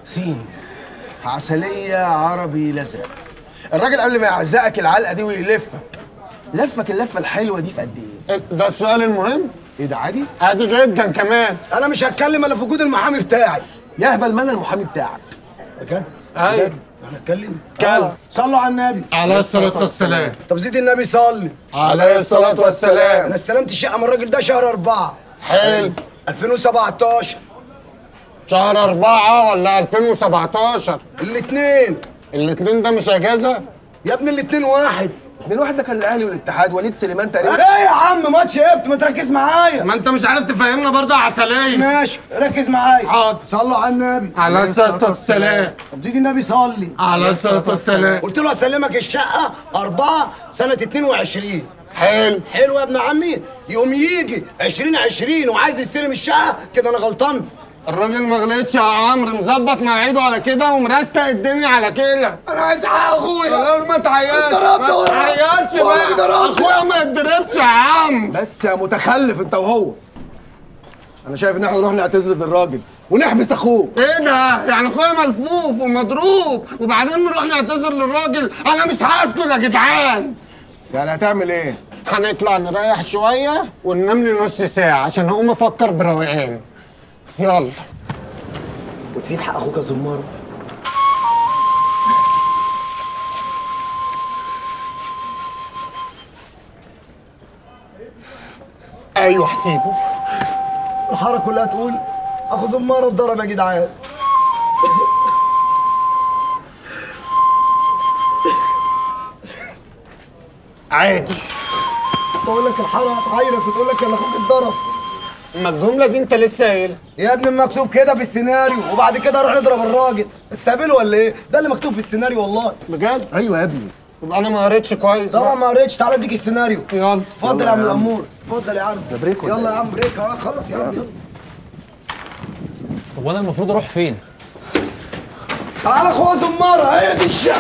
سين عسلية عربي الازرق الراجل قبل ما يعزقك العلقة دي ويلفك لفك اللفة الحلوة دي في قد ايه؟ ده السؤال المهم ايه ده عادي؟ عادي جدا كمان انا مش هتكلم الا في وجود المحامي بتاعي يهبل ما انا المحامي بتاعك بجد؟ أيوة. بجد؟ انا اتكلم؟ اتكلم. آه. صلوا على النبي عليه الصلاة والسلام طب زيد النبي صلي عليه الصلاة والسلام انا استلمت الشقة من الراجل ده شهر أربعة حلو 2017 شهر أربعة ولا 2017 الاثنين الاتنين ده مش أجازة؟ يا ابني الاثنين واحد الاثنين واحد ده كان الاهلي والاتحاد وليد سليمان تقريبا ايه يا عم ماتش ابت ما تركز معايا ما أنت مش عارف تفهمنا برضه عسلية ماشي ركز معايا حاضر. صلوا على النبي عليه الصلاة والسلام طب زيد النبي صلي عليه الصلاة والسلام قلت له اسلمك الشقه أربعة سنه 22 حلو حلو يا ابن عمي يقوم يجي 2020 وعايز يستلم الشقه كده انا غلطان الراجل ما غلطش يا عمرو مظبط مواعيده على كده ومرستق الدنيا على كده انا عايز حق اخويا خلاص ما تعيطش ضربت ما ولا- تعيطش ولا بقى ضربت. اخويا ما يتضربش يا عم بس يا متخلف انت وهو انا شايف ان احنا نروح نعتذر للراجل ونحبس اخوه ايه ده يعني اخويا ملفوف ومضروب وبعدين نروح نعتذر للراجل انا مش هسكت يا جدعان يعني هتعمل ايه هنطلع نريح شويه وننام لي نص ساعه عشان هقوم افكر بروقان يلا وتسيب حق اخوك يا زمار ايوه حسيبه الحاره كلها تقول اخو زمار اتضرب يا جدعان عادي بقول لك الحاره هتعايرك وتقول لك ان اخوك اتضرب ما الجمله دي انت لسه قايلها يا ابني مكتوب كده في السيناريو وبعد كده نروح نضرب الراجل استقبلوا ولا ايه ده اللي مكتوب في السيناريو والله بجد ايوه يا ابني يبقى انا ما قريتش كويس طبعا بقى. ما قريتش تعالى اديك السيناريو يلا اتفضل يا عم الامور اتفضل يا عم ده بريك يلا يا عم بريك اه خلص يا عم يلا هو انا المفروض اروح فين؟ تعالى اخويا زمارة هي دي الشقة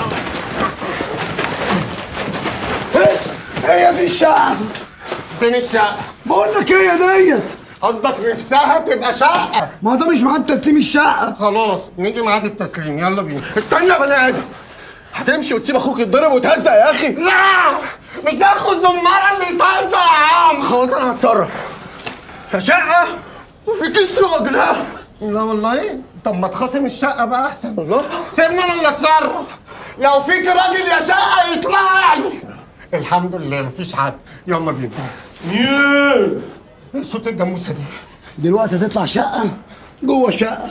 هي- هي دي الشقة فين الشقه بقول لك هي ديت قصدك نفسها تبقى شقه ما هو ده مش ميعاد تسليم الشقة خلاص نيجي ميعاد التسليم يلا بينا استنى يا بني ادم هتمشي وتسيب اخوك يتضرب وتهزق يا اخي لا مش هاخد زمارة اللي يتهزق يا عم خلاص انا هتصرف يا شقة وفي كيس راجل ها لا والله طب ما تخاصم الشقة بقى أحسن الله سيبني أنا اللي أتصرف لو فيك راجل يا شقة يطلع لي الحمد لله مفيش حد يلا بينا ايه صوت الجاموسة دي دلوقتي هتطلع شقة جوه شقة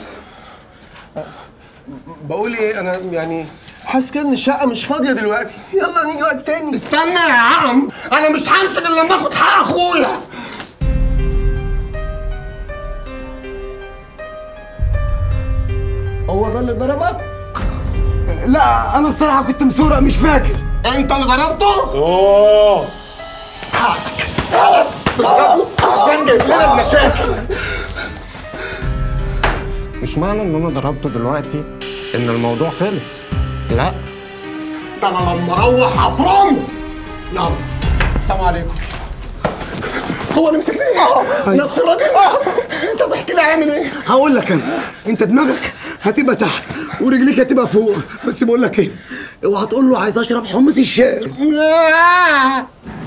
بقول ايه انا يعني حاسس كده ان الشقة مش فاضية دلوقتي يلا نيجي وقت تاني استنى يا عم أنا مش همشي غير لما آخد حق أخويا هو ده اللي ضربك؟ لا انا بصراحة كنت مسورق مش فاكر أنت اللي ضربته؟ أوه عشان جايب لنا المشاكل مش معنى ان انا ضربته دلوقتي ان الموضوع خلص لا ده انا لما اروح هفرمه يلا السلام عليكم هو اللي مسكني نفس الراجل انت بحكي لي عامل ايه هقول لك انا انت دماغك هتبقى تحت ورجليك هتبقى فوق بس بقول لك ايه اوعى تقول له عايز اشرب حمص الشاي لا.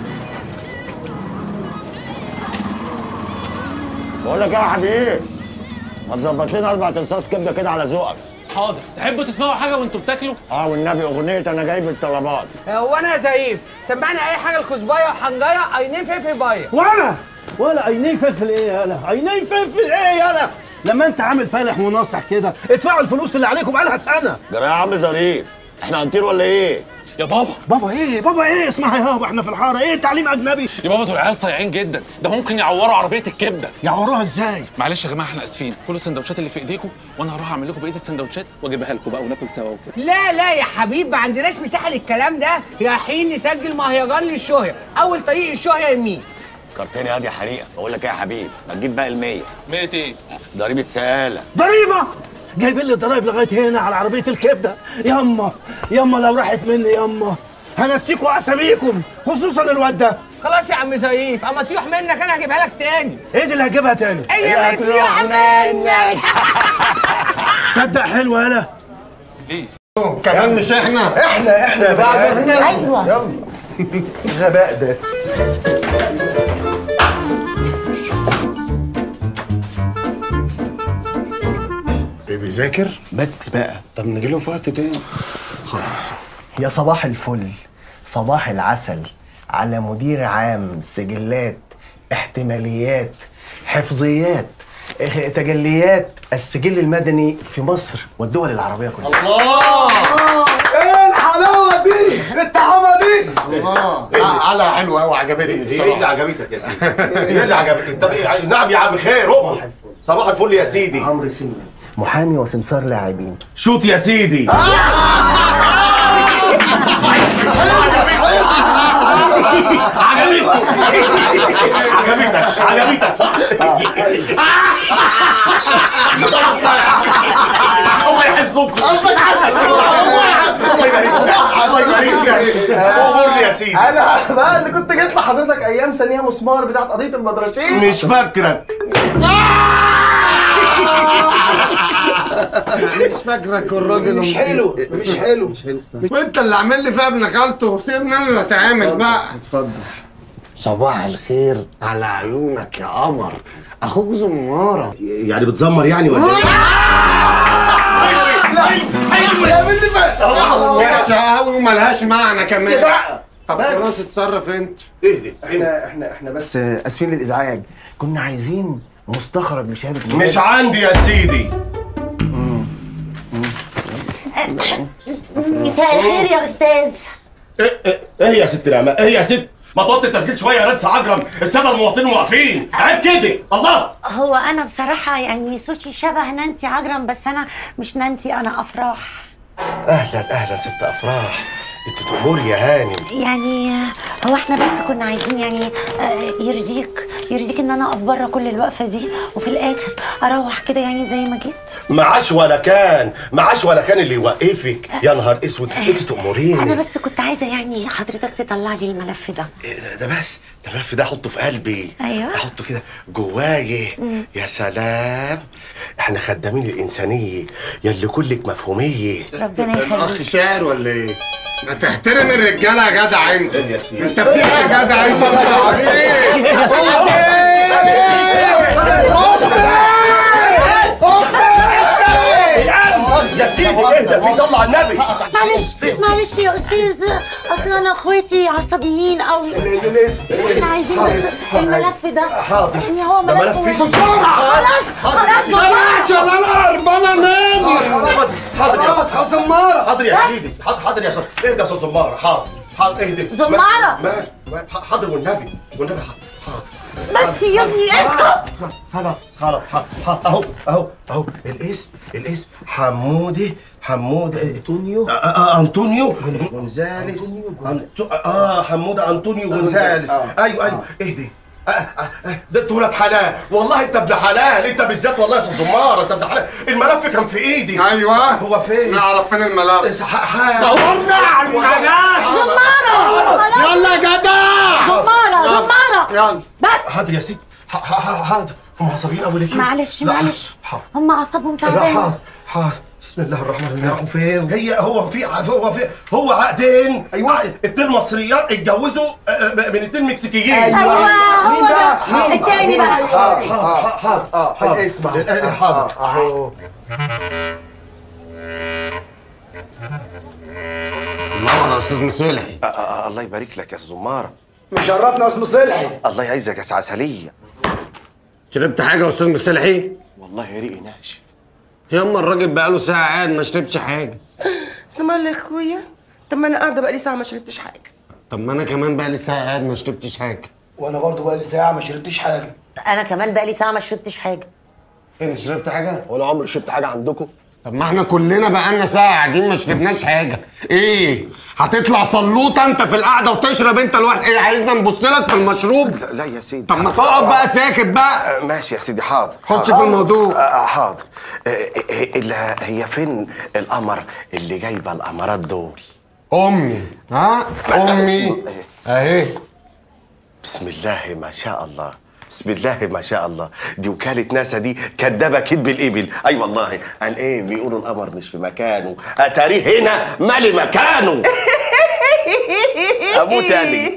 بقول لك ايه يا حبيبي ما تظبط لنا اربع تصاص كبده كده على ذوقك حاضر تحبوا تسمعوا حاجه وانتوا بتاكلوا؟ اه والنبي اغنيه انا جايب الطلبات هو انا يا زعيف سمعني اي حاجه الكزبايه وحنجايه عينين فلفل بايه ولا ولا عينيه فلفل ايه يالا عينيه فلفل ايه يالا لما انت عامل فالح وناصح كده ادفعوا الفلوس اللي عليكم بقالها سنه جرى يا عم ظريف احنا هنطير ولا ايه يا بابا بابا ايه بابا ايه اسمها يا بابا احنا في الحاره ايه تعليم اجنبي يا بابا دول عيال صايعين جدا ده ممكن يعوروا عربيه الكبده يعوروها ازاي معلش يا جماعه احنا اسفين كلوا السندوتشات اللي في ايديكم وانا هروح اعمل لكم بقيه السندوتشات واجيبها لكم بقى وناكل سوا وكده لا لا يا حبيب ما عندناش مساحه للكلام ده رايحين نسجل مهرجان للشهره اول طريق الشهره يمين كرتني يا حريقه بقول لك ايه يا حبيبي ما تجيب باقي ال100 ميت ايه؟ ضريبه سهاله ضريبه جايبين لي ضرايب لغايه هنا على عربيه الكبده ياما ياما لو راحت مني ياما هنسيكوا اساميكم خصوصا الواد ده خلاص يا عم زعيف اما تروح منك انا هجيبها لك تاني ايه دي اللي هجيبها تاني هي بتروح منك صدق حلو يالا كمان مش احنا احنا احنا يا بني آدم. ايوه يلا الغباء ده ايه بيذاكر بس بقى طب نجي له في وقت تاني يا صباح الفل صباح العسل على مدير عام سجلات احتماليات حفظيات اه، تجليات السجل المدني في مصر والدول العربية كلها الله ايه الحلاوه دي الطعامه دي الله لا على حلوه قوي عجبتني ايه اللي بصراحه عجبتك يا سيدي؟ ايه اللي عجبتك؟ طب إيه؟ نعم يا عم خير اقعد صباح الفل يا سيدي عمرو سلمي محامي وسمسار لاعبين شوت يا سيدي عجبتك عجبتك صح الله يحفظكم قصدك حسن الله يحفظك الله يبارك لك الله يبارك لك امرني يا سيدي انا بقى اللي كنت جيت لحضرتك ايام ثانيه مسمار بتاعت قضيه البدرشين مش فاكرك مش فاكرك الراجل مش حلو مش حلو مش حلو وانت اللي عامل لي فيها ابن خالته سيبنا انا اللي اتعامل بقى اتفضل صباح الخير على عيونك يا قمر اخوك زماره يعني بتزمر يعني ولا ايه؟ وحشه قوي وملهاش معنى كمان بقى طب بس. خلاص اتصرف انت اهدي اهدي احنا احنا احنا بس اسفين للازعاج كنا عايزين مستخرج لشهاده مش ميلاد. عندي يا سيدي مساء الخير يا استاذ ايه ايه ايه يا ست نعمة ايه يا ست ما توطي التسجيل شويه يا ريت عجرم الساده المواطنين واقفين عيب كده الله هو انا بصراحه يعني صوتي شبه نانسي عجرم بس انا مش نانسي انا افراح اهلا اهلا ست افراح انت تأمري يا هانم يعني هو احنا بس كنا عايزين يعني آه، يرضيك يرضيك ان انا اقف بره كل الوقفه دي وفي الاخر اروح كده يعني زي ما جيت معاش ولا كان معاش ولا كان اللي يوقفك يا نهار اسود انت انا تأمريني بس كنت عايزه يعني حضرتك تطلع لي الملف ده إيه ده- ده بس ده الملف ده احطه في قلبي أيوة. احطه كده جوايا يا سلام احنا خدامين الانسانيه يلي كلك مفهوميه ربنا الاخ يخليك شاعر ولا ايه؟ ما تحترم الرجاله يا جدع انت يا سيدي. انت فيها يا جدع انت يا سيدي اهدى في صلى على النبي معلش معلش يا استاذ اصل انا اخواتي عصبيين قوي الاسم احنا عايزين بس الملف ده حاضر. يعني هو ده ملف ملف واحد. فيه خلاص خلاص خلاص يا لالا هربانه مني حاضر يا خلاص خلاص زماره حاضر يا سيدي حاضر حاضر يا استاذ اهدى يا استاذ زماره حاضر حاضر اهدى زمارة. ما ما حاضر والنبي والنبي حاضر حاضر بس يا ابني اسكت خلاص خلاص خلاص اهو اهو اهو الاسم الاسم حمودي حمودي انطونيو آه آه انطونيو جونزاليس أنتو- اه حموده انطونيو جونزاليس ايوه ايوه اهدي آه، آه، آه، ده انت ولاد حلال والله انت ابن حلال انت بالذات والله يا استاذ زمار انت ابن حلال الملف كان في ايدي ايوه هو فين؟ نعرف فين الملف ح- ح- دورنا على الملف زمارة خلاص يلا يا جدع زمارة يلا. زمارة يلا بس حاضر يا سيدي ح- ح- ح- حاضر هم عصبيين قوي ليه كده؟ معلش لا، معلش حاضر هم اعصابهم لا تعبانه حاضر حاضر بسم الله الرحمن الرحيم راحوا فين؟ هي هو في هو في هو عقدين أيوة. اتنين مصريات اتجوزوا آه، آه، من اتنين مكسيكيين ايوه هو ده التاني بقى حاضر حاضر حاضر اه حاضر اسمع آه، حاضر اهو منور يا استاذ مصلحي آه، آه، الله يبارك لك يا زمارة مشرفنا اسم صلحي الله يعزك يا عسلية شربت حاجه يا استاذ مصلحي والله ريقي ناشف ياما الراجل بقاله ساعه قاعد ما شربش حاجه سمع لي اخويا طب ما انا قاعده بقالي ساعه ما شربتش حاجه طب ما انا كمان بقى لي ساعه قاعد ما شربتش حاجه وانا برضو بقى لي ساعه ما شربتش حاجه انا كمان بقالي ساعه ما شربتش حاجه انت شربت حاجه ولا عمري شربت حاجه عندكم طب ما احنا كلنا بقالنا ساعه قاعدين ما شربناش حاجه ايه هتطلع فلوطه انت في القعده وتشرب انت لوحدك ايه عايزنا نبص لك في المشروب لا, لا يا سيدي طب ما تقعد بقى ساكت بقى آه، ماشي يا سيدي حاضر خش حاضر. في الموضوع. آه، آه، حاضر آه، آه، آه، لا، هي فين القمر اللي جايبه القمرات دول امي ها امي اهي بسم الله ما شاء الله بسم الله ما شاء الله دي وكالة ناسا دي كدابة كدب الإبل أي والله قال إيه بيقولوا القمر مش في مكانه أتاريه هنا مالي مكانه أموت يعني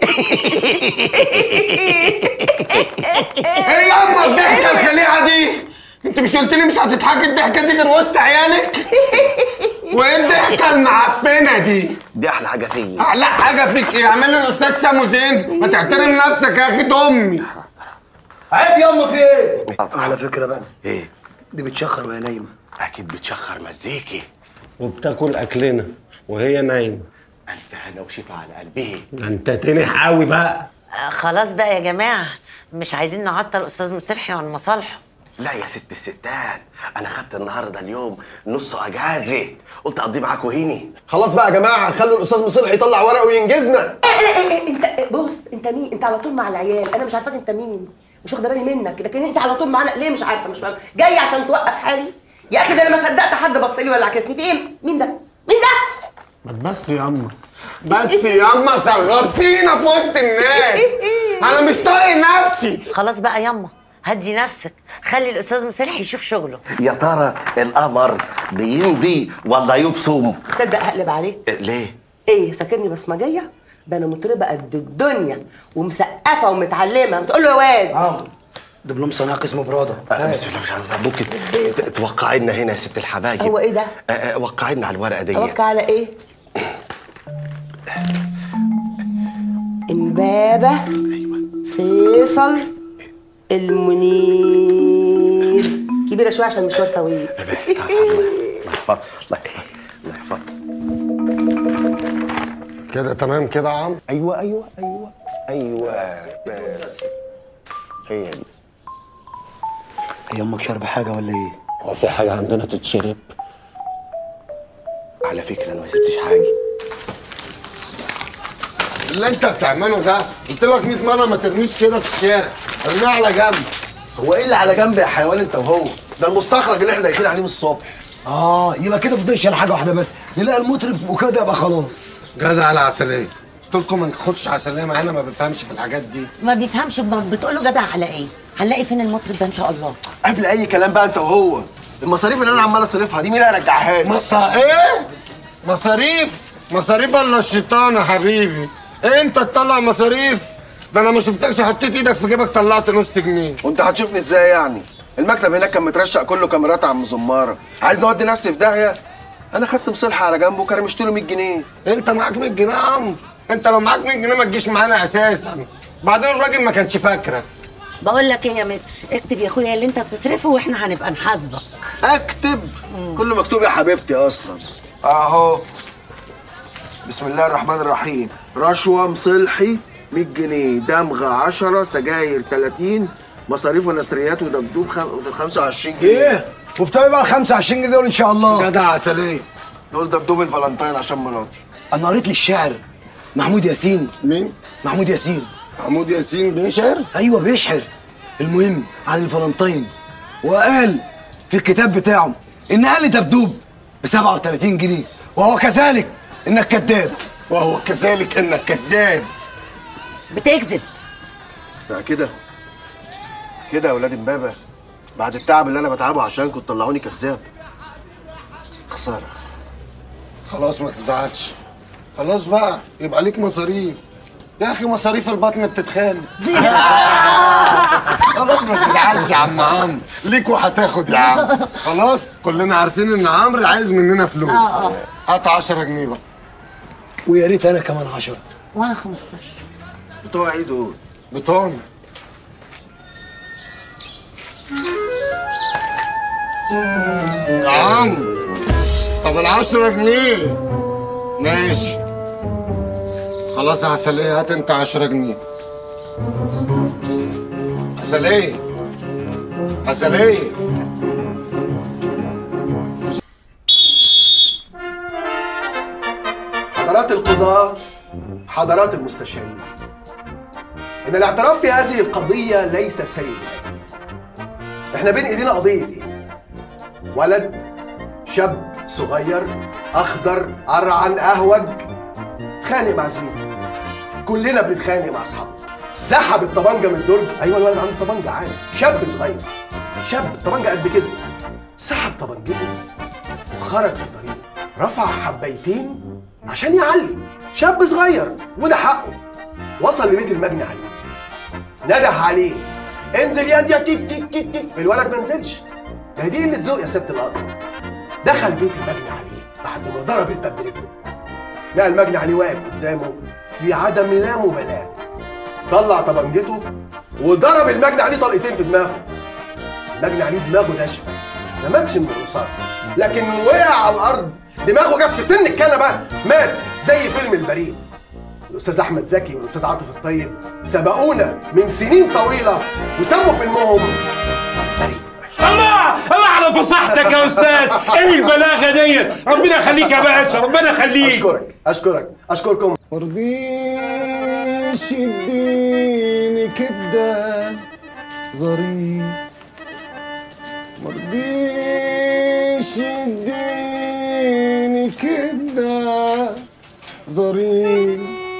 ايه يا اما الضحكه الخليعه دي انت مش قلت لي مش هتضحكي الضحكه دي غير وسط عيالك وايه الضحكه المعفنه دي دي أحلى حاجة فيا احلى حاجه فيك ايه اعمل لي الاستاذ سامو زين ما تحترم نفسك يا اخي امي عيب ياما في ايه؟ على فكره بقى إيه دي بتشخر وهي نايمه أكيد بتشخر مزيكي وبتاكل اكلنا وهي نايمه ألف هنا وشفا على قلبه ده انت تنح قوي بقى آه، خلاص بقى يا جماعه مش عايزين نعطل استاذ مسرحي عن مصالحه لا يا ست الستات أنا خدت النهاردة اليوم نص أجازة قلت أقضيه معاكوا هيني خلاص بقى يا جماعه خلوا الاستاذ مصلح يطلع ورقه وينجزنا إيه إيه إيه انت بص انت مين انت على طول مع العيال انا مش عارفاك انت مين مش واخده بالي منك لكن انت على طول معانا ليه مش عارفه مش فاهمه جاي عشان توقف حالي يا اخي ده انا ما صدقت حد بص لي ولا عكسني في ايه مين ده مين ده ما بس يا اما بس يا اما صغرتينا في وسط الناس انا مش طايق نفسي خلاص بقى ياما هدي نفسك خلي الاستاذ مسرحي يشوف شغله يا ترى القمر بيمضي ولا يبصم تصدق هقلب عليك إيه، ليه ايه فاكرني بصمجيه ده انا مطربه قد الدنيا ومسقفه ومتعلمه بتقول له يا واد اه دبلوم صناعه قسم براده آه، بسم الله ما شاء الله ممكن ت- توقعي لنا هنا يا ست الحبايب هو ايه ده آه، آه، وقعي لنا على الورقه دي اوكي على ايه امبابه فيصل المنير كبيره شويه عشان المشوار طويل الله يحفظك الله يحفظك الله يحفظك كده تمام كده يا عم ايوه ايوه ايوه ايوه بس هي دي هي امك شاربه حاجه ولا ايه؟ هو في حاجه عندنا تتشرب على فكره انا ما جبتش حاجه اللي انت بتعمله ده قلت لك 100 مره ما ترميش كده في الشارع ارميها على جنب هو ايه اللي على جنب يا حيوان انت وهو ده المستخرج اللي احنا داخلين عليه من الصبح اه يبقى كده فضلش على حاجه واحده بس نلاقي المطرب وكده يبقى خلاص جدع على عسليه قلت لكم ما ناخدش عسليه معانا ما بفهمش في الحاجات دي ما بيفهمش بتقول له جدع على ايه هنلاقي فين المطرب ده ان شاء الله قبل اي كلام بقى انت وهو المصاريف اللي انا عمال اصرفها دي مين اللي هيرجعها لي مصا ايه مصاريف مصاريف الا الشيطان يا حبيبي انت تطلع مصاريف ده انا ما شفتكش حطيت ايدك في جيبك طلعت نص جنيه وانت هتشوفني ازاي يعني المكتب هناك كان مترشق كله كاميرات عم زماره عايز نودي نفسي في داهيه انا خدت مصلحه على جنبه وكرمشت له 100 جنيه انت معاك 100 جنيه يا عم انت لو معاك 100 جنيه ما تجيش معانا اساسا بعدين الراجل ما كانش فاكرك بقول لك ايه يا متر اكتب يا اخويا اللي انت بتصرفه واحنا هنبقى نحاسبك اكتب كله مكتوب يا حبيبتي اصلا اهو بسم الله الرحمن الرحيم رشوه مصلحي 100 جنيه دمغه 10 سجاير 30 مصاريف ونسريات ودبدوب خم- 25 جنيه ايه وبتوع بقى ال 25 جنيه دول ان شاء الله جدع عسليه دول دبدوب الفالنتين عشان مراتي انا قريت لي الشعر محمود ياسين مين محمود ياسين محمود ياسين بيشعر ايوه بيشحر المهم عن الفالنتين وقال في الكتاب بتاعه ان قال دبدوب ب 37 جنيه وهو كذلك انك كذاب وهو كذلك انك كذاب بتكذب ده كده كده يا ولاد امبابه بعد التعب اللي انا بتعبه عشانكم تطلعوني كذاب خساره خلاص ما تزعلش خلاص بقى يبقى ليك مصاريف يا اخي مصاريف البطن بتتخانق خلاص ما تزعلش يا عم عمرو ليك وهتاخد يا عم خلاص كلنا عارفين ان عمرو عايز مننا فلوس آه، آه. هات 10 جنيه بقى ويا ريت انا كمان 10 وانا 15 بتوع ايه دول بتوعنا يا عم طب العشرة جنيه ماشي خلاص يا عسلية هات انت عشرة جنيه عسلية عسلية حضرات القضاة حضرات المستشارين إن الاعتراف في هذه القضية ليس سيئا إحنا بين إيدينا قضية إيه؟ ولد شاب صغير أخضر أرعن أهوج اتخانق مع زميله كلنا بنتخانق مع أصحابنا سحب الطبنجه من الدرج ايوه الولد عنده طبنجه عادي شاب صغير شاب طبنجه قد كده سحب طبنجته وخرج في الطريق رفع حبيتين عشان يعلي شاب صغير وده حقه وصل لبيت المجني عليه نده عليه انزل يا يا تيك تيك تيك تيك الولد ما نزلش ما هي دي قله ذوق يا ست القدر دخل بيت المجني عليه بعد ما ضرب الباب برجله لقى المجني عليه واقف قدامه في عدم لا مبالاه طلع طبنجته وضرب المجني عليه طلقتين في دماغه المجني عليه دماغه ناشفه ما ماتش من الرصاص لكن وقع على الارض دماغه جت في سن الكنبه مات زي فيلم البريء الاستاذ احمد زكي والاستاذ عاطف الطيب سبقونا من سنين طويله وسموا فيلمهم الله الله على فصاحتك يا استاذ ايه البلاغه ديت ربنا يخليك يا باشا ربنا يخليك اشكرك اشكرك اشكركم مرضيش يديني كبدة ظريف مرضيش يديني كبدة ظريف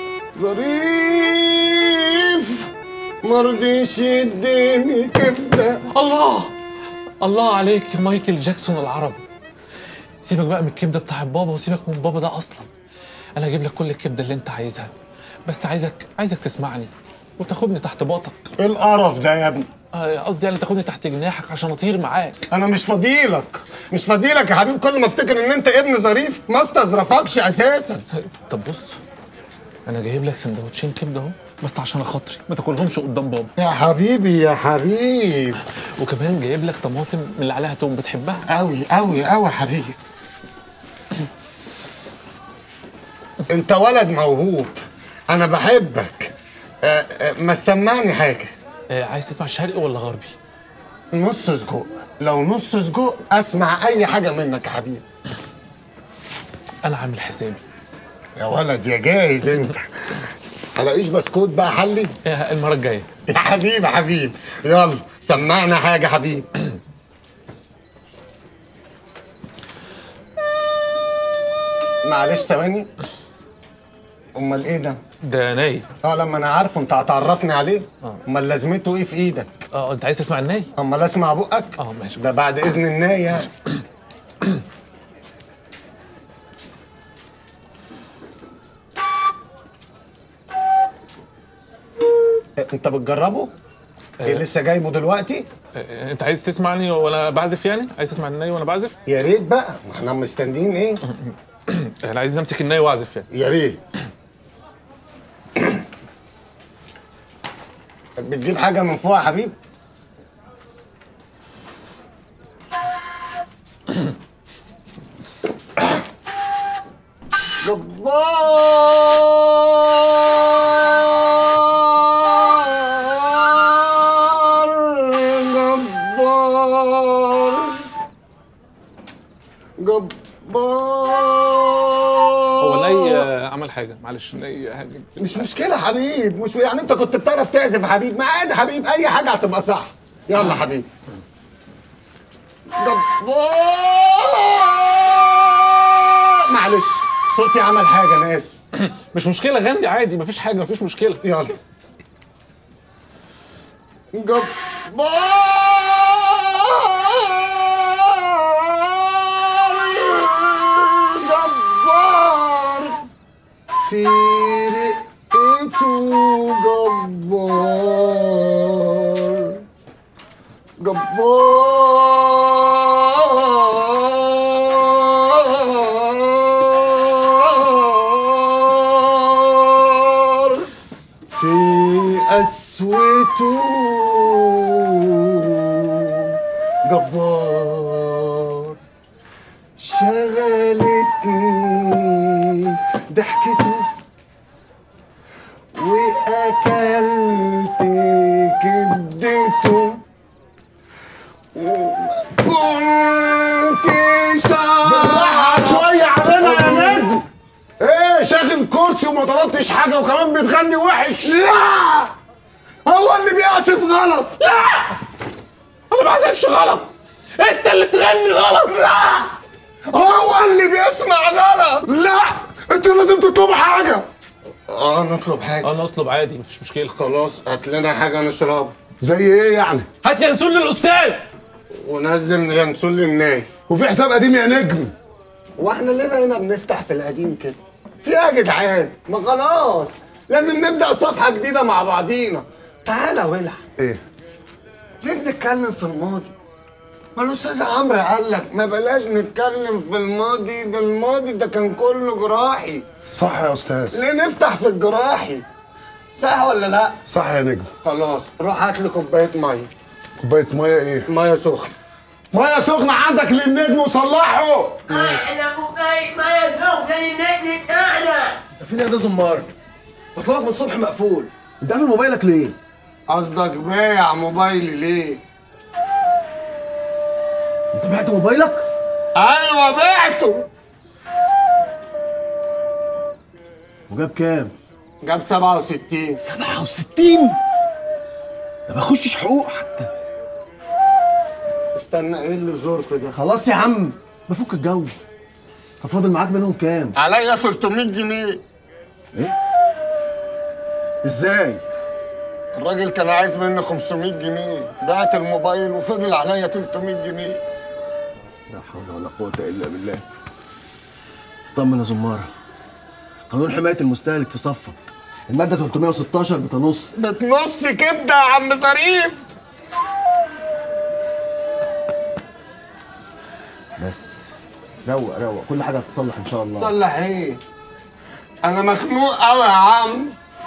ظريف مرضيش يديني كبدة الله الله عليك يا مايكل جاكسون العربي سيبك بقى من الكبده بتاع بابا وسيبك من بابا ده اصلا انا هجيب لك كل الكبده اللي انت عايزها بس عايزك عايزك تسمعني وتاخدني تحت باطك ايه القرف ده يا ابني آه، قصدي يعني تاخدني تحت جناحك عشان اطير معاك انا مش فضيلك مش فضيلك يا حبيبي كل ما افتكر ان انت ابن ظريف ما استظرفكش اساسا طب بص انا جايب لك سندوتشين كبده اهو بس عشان خاطري ما تاكلهمش قدام بابا يا حبيبي يا حبيب وكمان جايب لك طماطم من اللي عليها توم بتحبها قوي قوي قوي يا حبيبي انت ولد موهوب انا بحبك آه، آه، ما تسمعني حاجه آه، عايز تسمع شرقي ولا غربي نص سجق لو نص سجق اسمع اي حاجه منك يا حبيبي انا عامل حسابي يا ولد يا جاهز انت هلاقيش بسكوت بقى حلي المره الجايه يا حبيبي حبيبي يلا سمعنا حاجه حبيبي معلش ثواني امال ايه ده ده ناي اه لما انا عارفه انت هتعرفني عليه امال لازمته ايه في ايدك اه انت عايز تسمع الناي امال اسمع بقك اه ماشي ده بعد اذن الناي يعني انت بتجربه؟ ايه لسه جايبه دلوقتي؟ آه، انت عايز تسمعني وانا بعزف يعني عايز تسمع الناي وانا بعزف يا ريت بقى ما احنا مستنيين ايه؟ احنا عايزين نمسك الناي واعزف يعني يا ريت بتجيب حاجه من فوق يا حبيبي؟ جبار جبار هو الناي آه، عمل حاجه معلش الناي يعني مش مشكلة حبيب مش يعني انت كنت بتعرف تعزف يا حبيب ما عادي حبيب اي حاجة هتبقى صح يلا حبيب جبار معلش صوتي عمل حاجة انا اسف مش مشكله غني عادي مفيش حاجه مفيش مشكله يلا جبار جبار في رقته جبار جبار في قسوته جبار شغلتني ضحكته واكلت كبدته كنت بالراحة شوية علينا يا نجم ايه شاغل كرسي وما طلبتش حاجة وكمان بتغني وحش لا هو اللي بيعزف غلط لا انا ما بعزفش غلط انت اللي تغني غلط لا هو اللي بيسمع غلط لا انت لازم تطلب حاجة اه نطلب حاجه اه نطلب عادي مفيش مشكله خلاص هات لنا حاجه نشربها زي ايه يعني هات ينسون للاستاذ ونزل ينسون للناي وفي حساب قديم يا نجم واحنا ليه بقينا بنفتح في القديم كده في ايه يا جدعان ما خلاص لازم نبدا صفحه جديده مع بعضينا تعالى ولع ايه ليه بنتكلم في الماضي ما الاستاذ عمرو قال لك ما بلاش نتكلم في الماضي ده الماضي ده كان كله جراحي صح يا استاذ ليه نفتح في الجراحي صح ولا لا صح يا نجم خلاص روح هات لي كوبايه ميه كوبايه ميه ايه ميه سخنه ميه سخنه عندك للنجم وصلحه احنا كوبايه ميه سخنه للنجم بتاعنا فين يا ده زمار بطلبك من الصبح مقفول انت قافل موبايلك ليه قصدك بايع موبايلي ليه انت بعت موبايلك ايوه بعته وجاب كام جاب 67 67 ما بخشش حقوق حتى استنى ايه اللي الظرف ده خلاص يا عم بفك الجو طب فاضل معاك منهم كام عليا 300 جنيه ايه ازاي الراجل كان عايز مني 500 جنيه بعت الموبايل وفضل عليا 300 جنيه لا حول ولا قوة إلا بالله طمن يا زمارة قانون حماية المستهلك في صفك المادة 316 بتنص بتنص كبده يا عم ظريف بس روق روق كل حاجة هتتصلح إن شاء الله صلح ايه انا مخنوق قوي يا عم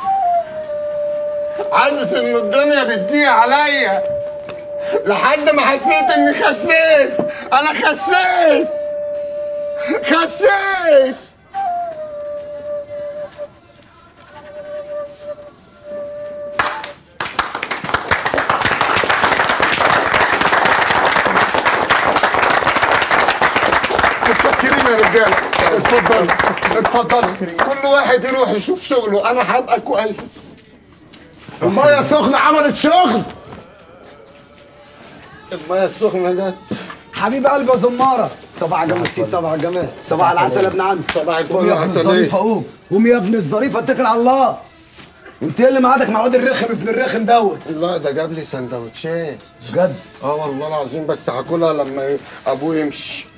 حاسس ان الدنيا بتضيق عليا لحد ما حسيت اني خسيت انا خسيت خسيت متشكرين يا رجاله اتفضلوا اتفضلوا كل واحد يروح يشوف شغله انا هبقى كويس الميه السخنه عملت شغل الميه السخنه جت حبيب قلبي يا زماره صباح الجمال سيد صباح الجمال صباح العسل يا ابن عمي صباح الفل قوم يا يا ابن عسلية. الظريف اقوم قوم يا ابن الظريف اتكل على الله انت ايه اللي معادك مع الواد الرخم ابن الرخم دوت لا ده جاب لي سندوتشات بجد اه والله العظيم بس هاكلها لما إيه ابوه يمشي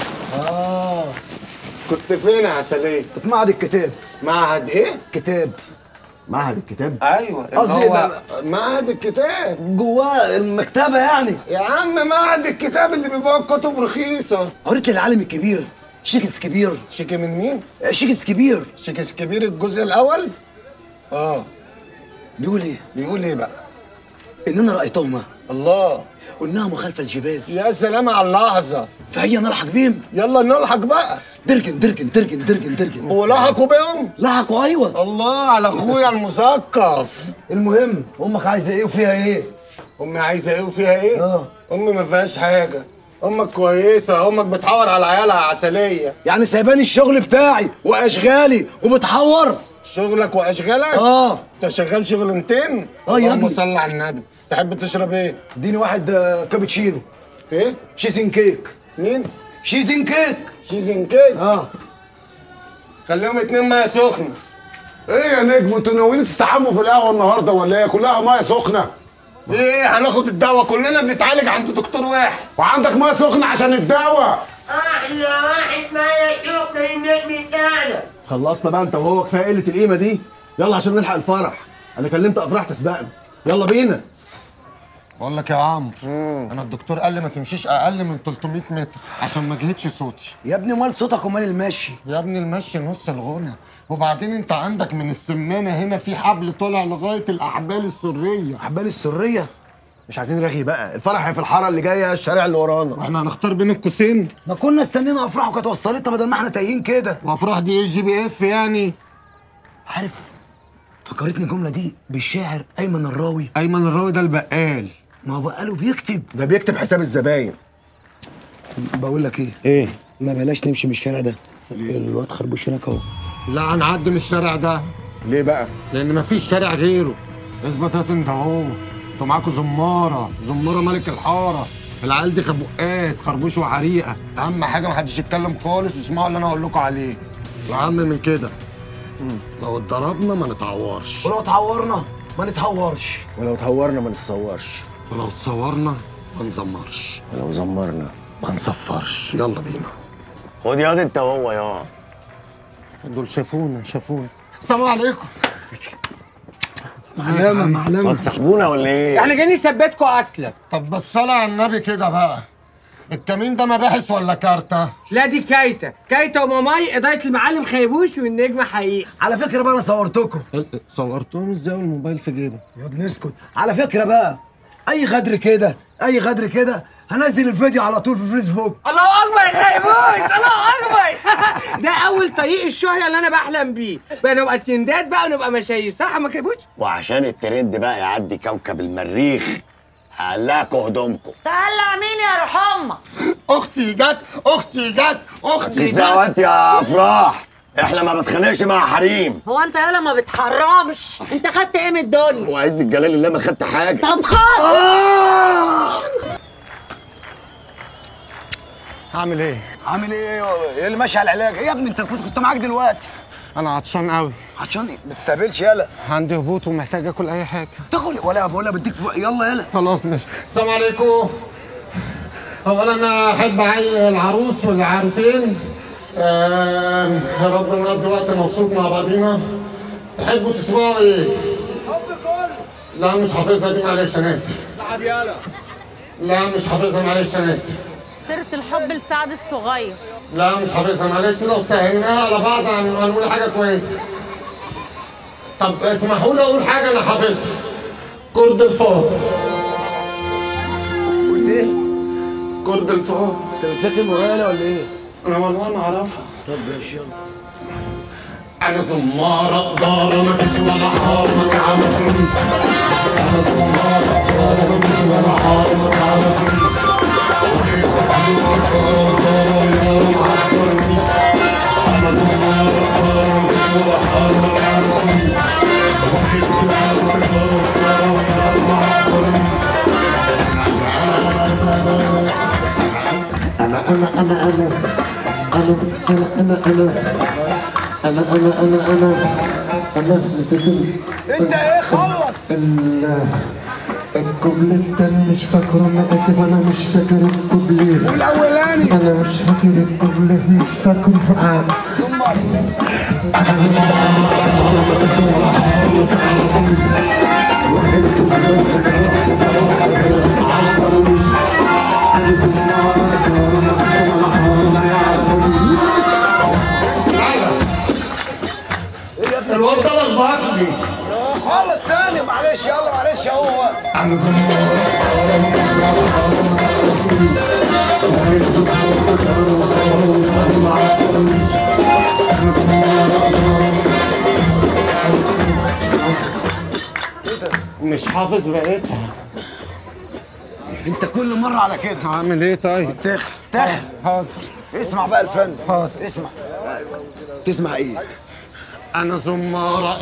اه كنت فين يا عسلية؟ كنت معهد الكتاب معهد ايه؟ كتاب معهد الكتاب ايوه اللي قصدي هو معهد الكتاب جواه المكتبه يعني يا عم معهد الكتاب اللي بيبيع كتب رخيصه قريت للعالم الكبير شكسبير شيكي من مين؟ شكسبير شكسبير الجزء الاول؟ اه بيقول ايه؟ بيقول ايه بقى؟ اننا رايتهما الله وانهما خلف الجبال يا سلام على اللحظه فهي نلحق بهم يلا نلحق بقى درجن درجن درجن درجن درجن ولحقوا بهم؟ لحقوا ايوه الله على اخويا المثقف المهم امك عايزه ايه وفيها ايه؟ امي عايزه ايه وفيها ايه؟ اه امي ما فيهاش حاجه امك كويسه امك بتحور على عيالها عسليه يعني سايباني الشغل بتاعي واشغالي وبتحور شغلك واشغالك اه انت شغال شغلانتين اه يا اللهم ابني. صل على النبي تحب تشرب ايه اديني واحد آه، كابتشينو ايه شيزن كيك مين شيزن كيك شيزن كيك اه خليهم اتنين ميه سخنه ايه يا نجم انتوا ناويين تستحموا في القهوه النهارده ولا ايه كلها ميه سخنه في ايه هناخد الدواء كلنا بنتعالج عند دكتور واحد وعندك ميه سخنه عشان الدواء احلى واحد ميه سخنه للنجم بتاعنا خلصنا بقى انت وهو كفايه قله القيمه دي يلا عشان نلحق الفرح انا كلمت افراح تسبقنا يلا بينا بقول لك يا عمرو انا الدكتور قال لي ما تمشيش اقل من 300 متر عشان ما جهتش صوتي يا ابني مال صوتك ومال المشي يا ابني المشي نص الغنى وبعدين انت عندك من السمانه هنا في حبل طالع لغايه الاحبال السريه احبال السريه مش عايزين رغي بقى الفرح في الحاره اللي جايه الشارع اللي ورانا احنا هنختار بين القوسين ما كنا استنينا افراح وكانت وصلتنا بدل ما احنا تايهين كده وافراح دي ايه جي بي اف يعني عارف فكرتني الجمله دي بالشاعر ايمن الراوي ايمن الراوي ده البقال ما هو بقاله بيكتب ده بيكتب حساب الزباين بقول لك ايه ايه ما بلاش نمشي من الشارع ده الواد خربوش هناك اهو لا هنعدي من الشارع ده ليه بقى لان مفيش شارع غيره اثبت هات انت اهو انتوا معاكوا زماره زماره ملك الحاره العيال دي خبقات خربوش وحريقه اهم حاجه محدش يتكلم خالص واسمعوا اللي انا هقول لكم عليه واهم من كده لو اتضربنا ما نتعورش ولو اتعورنا ما نتهورش ولو اتهورنا ما نتصورش ولو اتصورنا ما نزمرش ولو زمرنا ما نصفرش يلا بينا خد ياض انت وهو يا دول شافونا شافونا السلام عليكم معلمة معلمة هتصاحبونا ولا ايه؟ احنا جايين نثبتكم اصلا طب بس صلى على النبي كده بقى الكمين ده مباحث ولا كارتة؟ لا دي كايتا كايتا وماماي إدارة المعلم خيبوش والنجم حقيقي على فكرة بقى أنا صورتكم صورتهم ازاي والموبايل في جيبه؟ ياض نسكت على فكرة بقى أي غدر كده أي غدر كده هنزل الفيديو على طول في الفيسبوك الله اكبر يا خيبوش الله اكبر ده اول طريق الشهرة اللي انا بحلم بيه بقى نبقى تندات بقى ونبقى مشاهير صح يا ما خيبوش وعشان الترند بقى يعدي كوكب المريخ هقلعكوا هدومكم تقلع مين يا روح امك اختي جت اختي جت اختي مفيش دعوات يا افراح احنا ما بنتخانقش مع حريم هو انت يالا ما بتحرمش انت خدت ايه من الدنيا وعز الجلال اللي ما خدت حاجه طب خد هعمل ايه؟ عامل ايه ايه اللي ماشي على العلاج ايه يا ابني انت كنت كنت معاك دلوقتي انا عطشان قوي عشان إيه؟ ما تستقبلش يلا عندي هبوط ومحتاج اكل اي حاجه تاكل ولا ولا بديك فوق يلا يلا خلاص ماشي السلام عليكم اولا انا احب اعي العروس والعروسين آه يا رب نقضي وقت مبسوط مع بعضينا تحبوا تسمعوا ايه؟ حب كل لا مش حافظها دي معلش انا اسف تعب يالا لا مش حافظها معلش انا اسف سيرة الحب لسعد الصغير لا مش حافظها معلش لو سهلناها على بعض هن- هنقول حاجه كويسه طب اسمحوا لي اقول حاجه انا حافظها كرد الفار قلت ايه؟ كرد الفار انت بتذاكر مغاية ولا ايه؟ انا والله ما اعرفها طب ماشي يلا انا زمارة دارة ما فيش ولا حار ما تعرفنيش انا زمارة دارة ما فيش ولا حار ما تعرفنيش انا زمارة دارة ما فيش ولا حار ما تعرفنيش انا انا انا انا انا انا انا انا انا انا انا انا انا نسيت ال- انت ايه خلص ال- الكوبليه التاني مش فاكره انا اسف انا مش فاكر الكوبليه والاولاني انا مش فاكر الكوبليه مش فاكره آه. زمر الواد ده لخبطني خلص تاني معلش يلا معلش يا هو انا زمار مش حافظ بقيتها انت كل مرة على كده هعمل ايه طيب؟ تخ تخ حاضر اسمع بقى الفن حاضر اسمع تسمع ايه؟ انا زمارة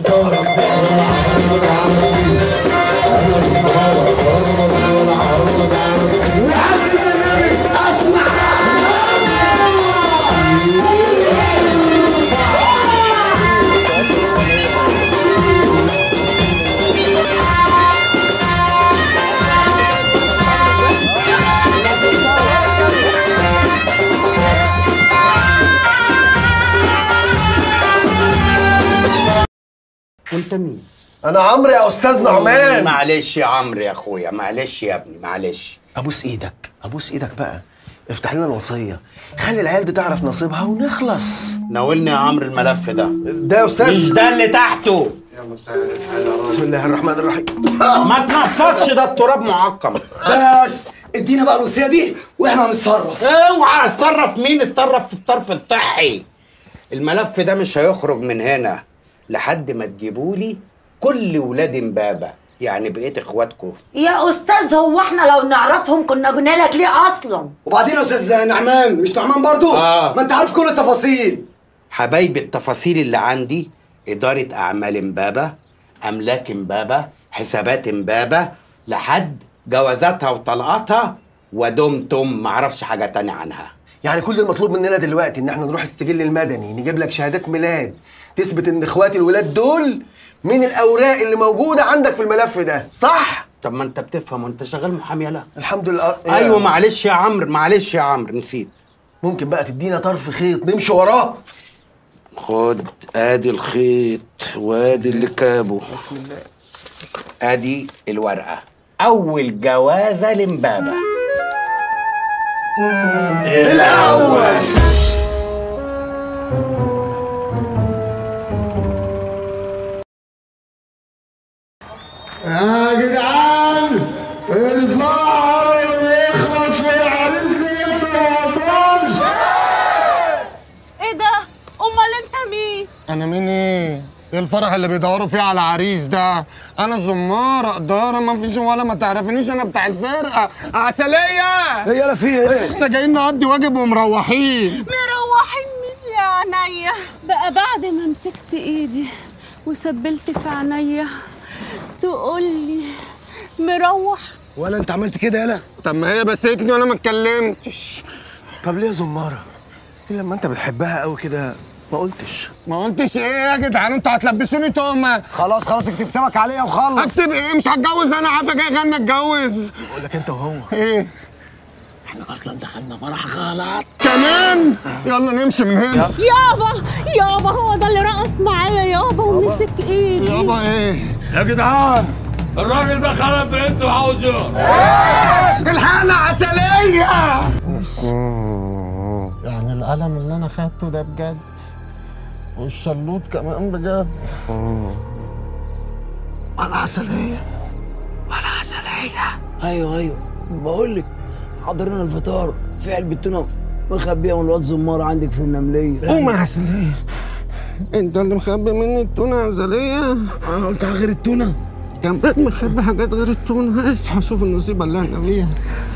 انت مين؟ انا عمرو يا استاذ نعمان معلش يا عمرو يا اخويا معلش يا ابني معلش ابوس ايدك ابوس ايدك بقى افتح لنا الوصيه خلي العيال دي تعرف نصيبها ونخلص ناولني يا عمرو الملف ده ده يا استاذ مش ده اللي تحته بسم الله الرحمن الرحيم ما تنفضش ده التراب معقم بس ادينا بقى الوصيه دي واحنا هنتصرف اوعى اتصرف مين اتصرف في الصرف الصحي الملف ده مش هيخرج من هنا لحد ما تجيبولي كل ولاد امبابه يعني بقيت اخواتكم يا استاذ هو احنا لو نعرفهم كنا قلنا لك ليه اصلا وبعدين يا استاذ نعمان مش نعمان برضو آه. ما انت عارف كل التفاصيل حبايب التفاصيل اللي عندي إدارة أعمال إمبابة أملاك إمبابة حسابات إمبابة لحد جوازاتها وطلقاتها ودمتم معرفش حاجة تانية عنها يعني كل المطلوب مننا دلوقتي ان احنا نروح السجل المدني نجيب لك شهادات ميلاد تثبت ان اخواتي الولاد دول من الاوراق اللي موجوده عندك في الملف ده صح طب ما انت بتفهم وانت شغال محامي لا الحمد لله ايوه معلش يا عمرو معلش يا عمرو نسيت ممكن بقى تدينا طرف خيط نمشي وراه خد ادي الخيط وادي اللي كابه بسم الله ادي الورقه اول جوازه لمبابه الأول. يا جدعان الفقر يخلص والعريس لسه ما وصلش ايه ده امال انت مين انا مين ايه؟ ايه الفرح اللي بيدوروا فيه على عريس ده؟ انا زمارة إدارة ما فيش ولا ما تعرفنيش أنا بتاع الفرقة عسلية هي لا فيها ايه؟ احنا جايين نقضي واجب ومروحين مروحين مين يا عينيا بقى بعد ما مسكت ايدي وسبلت في عينيا تقول لي مروح ولا انت عملت كده يالا؟ طب ما هي بستني وانا ما اتكلمتش طب ليه يا زمارة؟ ليه لما انت بتحبها قوي كده ما قلتش ما قلتش ايه يا جدعان انتوا هتلبسوني تهمة خلاص خلاص اكتب كتابك عليا وخلص اكتب ايه مش هتجوز انا عارفه جاي غنى اتجوز بقول لك انت وهو ايه احنا اصلا دخلنا فرح غلط كمان يلا نمشي من هنا يابا يابا هو ده اللي رقص معايا يابا ومسك ايدي يابا ايه يا جدعان الراجل ده خرب بنته وعاوز يهرب الحقنا عسلية يعني القلم اللي انا خدته ده بجد والشلوط كمان بجد انا عسلية ولا عسلية ايوه ايوه بقول لك حضرنا الفطار في علبة تونه مخبيها من الواد زمار عندك في النملية قوم يا عسلية انت اللي مخبي مني التونة يا عسلية انا قلت غير التونة كمان مخبي حاجات غير التونة هشوف النصيبة اللي انا فيها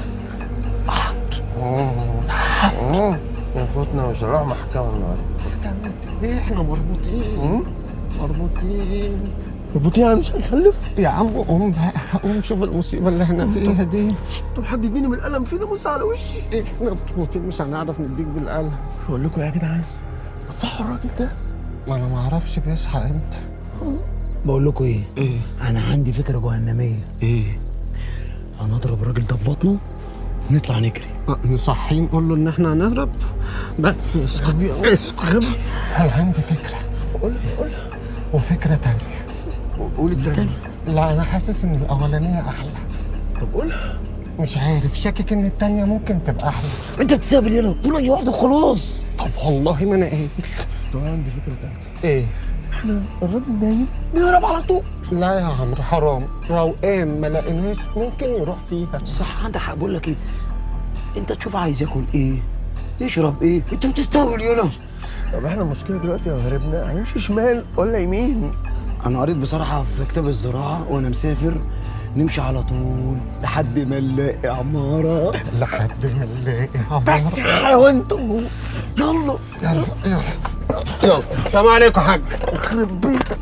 اه يفوتنا مش هنروح محكمة النهارده ايه احنا مربوطين مربوطين مربوطين يعني مش هنخلف يا عم قوم بقى قوم شوف المصيبة اللي احنا فيها دي طب حد يديني من القلم فينا بص على وشي احنا مربوطين مش هنعرف نديك بالقلم بقول لكم يا جدعان ما تصحوا الراجل ده ما انا ما اعرفش بيصحى امتى بقول لكم ايه؟ ايه؟ انا عندي فكرة جهنمية ايه؟ هنضرب الراجل ده في بطنه ونطلع نجري أه، نصحيه نقول له ان احنا هنهرب بس اسكت اسكت انا عندي فكرة قول قول وفكرة تانية قول التاني لا انا حاسس ان الاولانية احلى طب قولها مش عارف شاكك ان التانية ممكن تبقى احلى انت بتسابل يلا قول اي واحدة وخلاص طب والله ما انا قايل طب انا عندي فكرة تالتة ايه احنا الراجل نايم نهرب على طول لا يا عمرو حرام روقان ما لقيناش ممكن يروح فيها صح عندك حق بقول لك ايه انت تشوف عايز ياكل ايه يشرب ايه انت بتستهبل يلا طب احنا المشكلة دلوقتي لو هربنا هنمشي شمال ولا يمين انا قريت بصراحة في كتاب الزراعة وانا مسافر نمشي على طول لحد ما نلاقي عمارة لحد ما نلاقي عمارة بس يا حيوان انت وهو. يلا يلا يلا يلا السلام عليكم يا حاج يخرب بيتك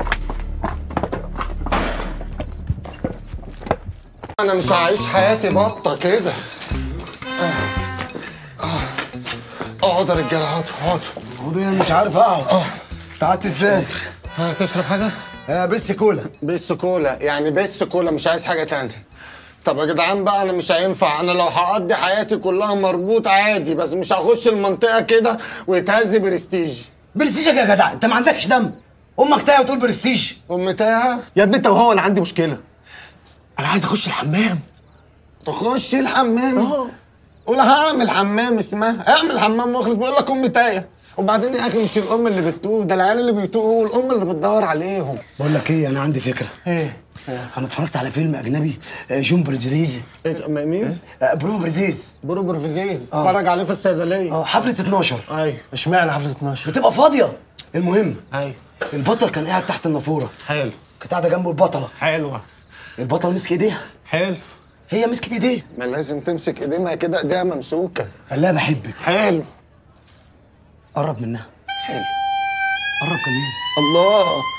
انا مش هعيش حياتي بطه كده آه. آه. اقعد يا رجاله اقعدوا اقعدوا وضيع مش عارف اقعد اه قعدت ازاي؟ هتشرب حاجه؟ آه بس كولا بس كولا يعني بس كولا مش عايز حاجه تانية طب يا جدعان بقى انا مش هينفع انا لو هقضي حياتي كلها مربوط عادي بس مش هخش المنطقه كده ويتهز برستيجي برستيجك يا جدع انت ما عندكش دم امك تايه وتقول برستيج ام تاهه يا ابني انت وهو انا عندي مشكلة انا عايز اخش الحمام تخش الحمام اه قول هعمل حمام اسمها اعمل حمام مخلص بيقول لك امي تايه وبعدين يا اخي مش الام اللي بتتوه ده العيال اللي بيتوهوا والام اللي بتدور عليهم بقول لك ايه انا عندي فكره ايه انا اتفرجت على فيلم اجنبي آه، جون بريزيز إيه، مين؟ آه، برو بريزيز برو برفيزيز آه. اتفرج عليه في الصيدليه اه حفله 12 ايوه اشمعنى حفلة 12 بتبقى فاضيه المهم ايوه البطل كان قاعد تحت النافوره حلو كانت قاعده جنبه البطله حلوه البطل مسك ايديها حلو هي مسكت ايديه ما لازم تمسك ايديه ما هي كده ايديها ممسوكه قال لها بحبك حلو قرب منها حلو قرب كمان الله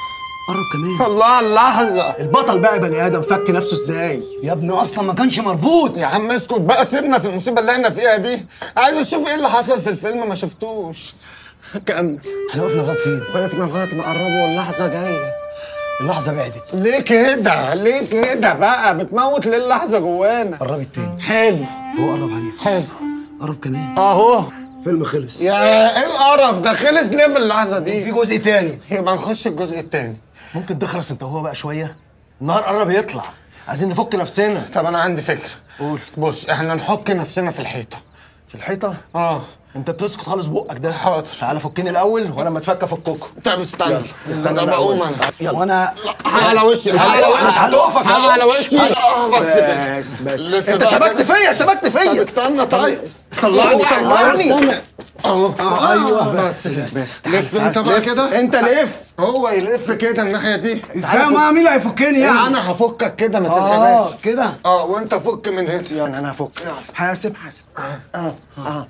قرب كمان الله اللحظة البطل بقى بني ادم فك نفسه ازاي يا ابني اصلا ما كانش مربوط يا عم اسكت بقى سيبنا في المصيبة اللي احنا فيها دي عايز اشوف ايه اللي حصل في الفيلم ما شفتوش كمل احنا وقفنا لغايه فين؟ وقفنا لغايه ما قربوا واللحظة جاية اللحظه بعدت ليه كده؟ ليه كده بقى؟ بتموت ليه اللحظة جوانا؟ قربت تاني حلو هو قرب عليها حلو قرب كمان اهو فيلم خلص يا ايه القرف ده خلص ليه في اللحظة دي؟ في جزء تاني يبقى نخش الجزء التاني ممكن تخلص انت وهو بقى شويه النهار قرب يطلع عايزين نفك نفسنا طب انا عندي فكرة قول بص احنا نحك نفسنا في الحيطة في الحيطه اه انت بتسكت خالص بقك ده حاضر تعالى فكني الاول وانا لما اتفك افككم طب استنى يلا، استنى طب أنا اقوم أول. انا يلا. وانا على وشي مش على هتقف- وشي مش هتقفك على وشي اه بس كده بس بس لف انت بقى شبكت كده. فيا شبكت طب فيا استنى طيب طلعني طلعني استنى اهو ايوه بس بس بس تعال، لف تعال، انت بقى لف. كده انت لف هو يلف كده الناحيه دي ازاي ما مين اللي هيفكني يعني؟ انا هفكك كده ما اه تتغباش كده اه وانت فك من هنا يعني انا هفك حاسب حاسب اه اه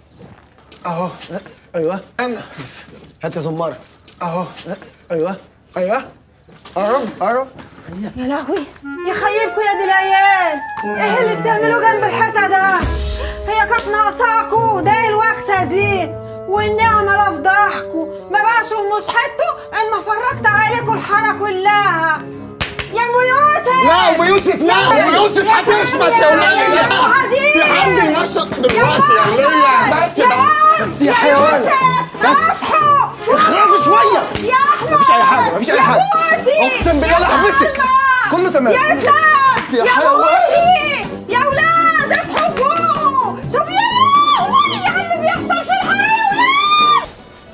اهو ايوه انا هات زماره اهو ايوه ايوه قرب قرب يا لهوي يخيبكوا يا دي العيال ايه اللي بتعملوه جنب الحيطه ده هي كانت ناقصاكوا ده الوكسه دي والنعمه لا فضحكوا ما بقاش مش حته ان ما فرجت عليكم الحاره كلها يا ام يوسف لا ام يوسف لا ام يوسف هتشمت يا ولاد يا حديد في حد ينشط دلوقتي يا وليه بس ده بس يا حيوان بس اخرسي شويه يا احمد مفيش اي حاجه مفيش اي حاجه بوسي! اقسم بالله لا احبسك كله تمام يا مفيش- زلمة بس يا يا حيوان بوسي يا ولاد اصحوا فوقوا شوف يا لهوي على اللي بيحصل في الحياة يا ولاد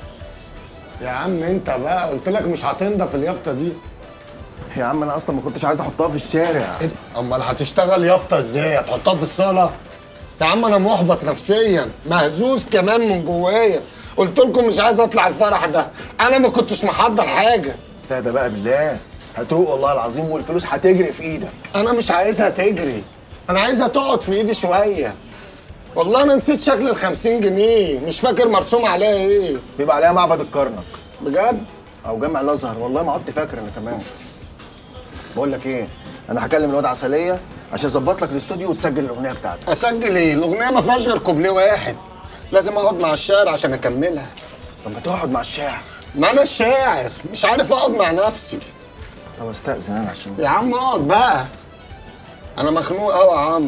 يا عم انت بقى قلت لك مش هتنضف اليافطه دي يا عم انا اصلا ما كنتش عايز احطها في الشارع امال هتشتغل يافطه ازاي هتحطها في الصاله يا عم انا محبط نفسيا مهزوز كمان من جوايا قلت لكم مش عايز اطلع الفرح ده انا ما كنتش محضر حاجه استهدى بقى بالله هتروق والله العظيم والفلوس هتجري في ايدك انا مش عايزها تجري انا عايزها تقعد في ايدي شويه والله انا نسيت شكل ال 50 جنيه مش فاكر مرسوم عليها ايه بيبقى عليها معبد الكرنك بجد او جامع الازهر والله ما عدت فاكر انا كمان بقول لك ايه انا هكلم الواد عسليه عشان اظبط لك الاستوديو وتسجل الاغنيه بتاعتك اسجل ايه الاغنيه ما فيهاش غير كوبليه واحد لازم اقعد مع الشاعر عشان اكملها طب ما تقعد مع الشاعر ما انا الشاعر مش عارف اقعد مع نفسي طب استاذن انا عشان يا عم اقعد بقى انا مخنوق قوي يا عم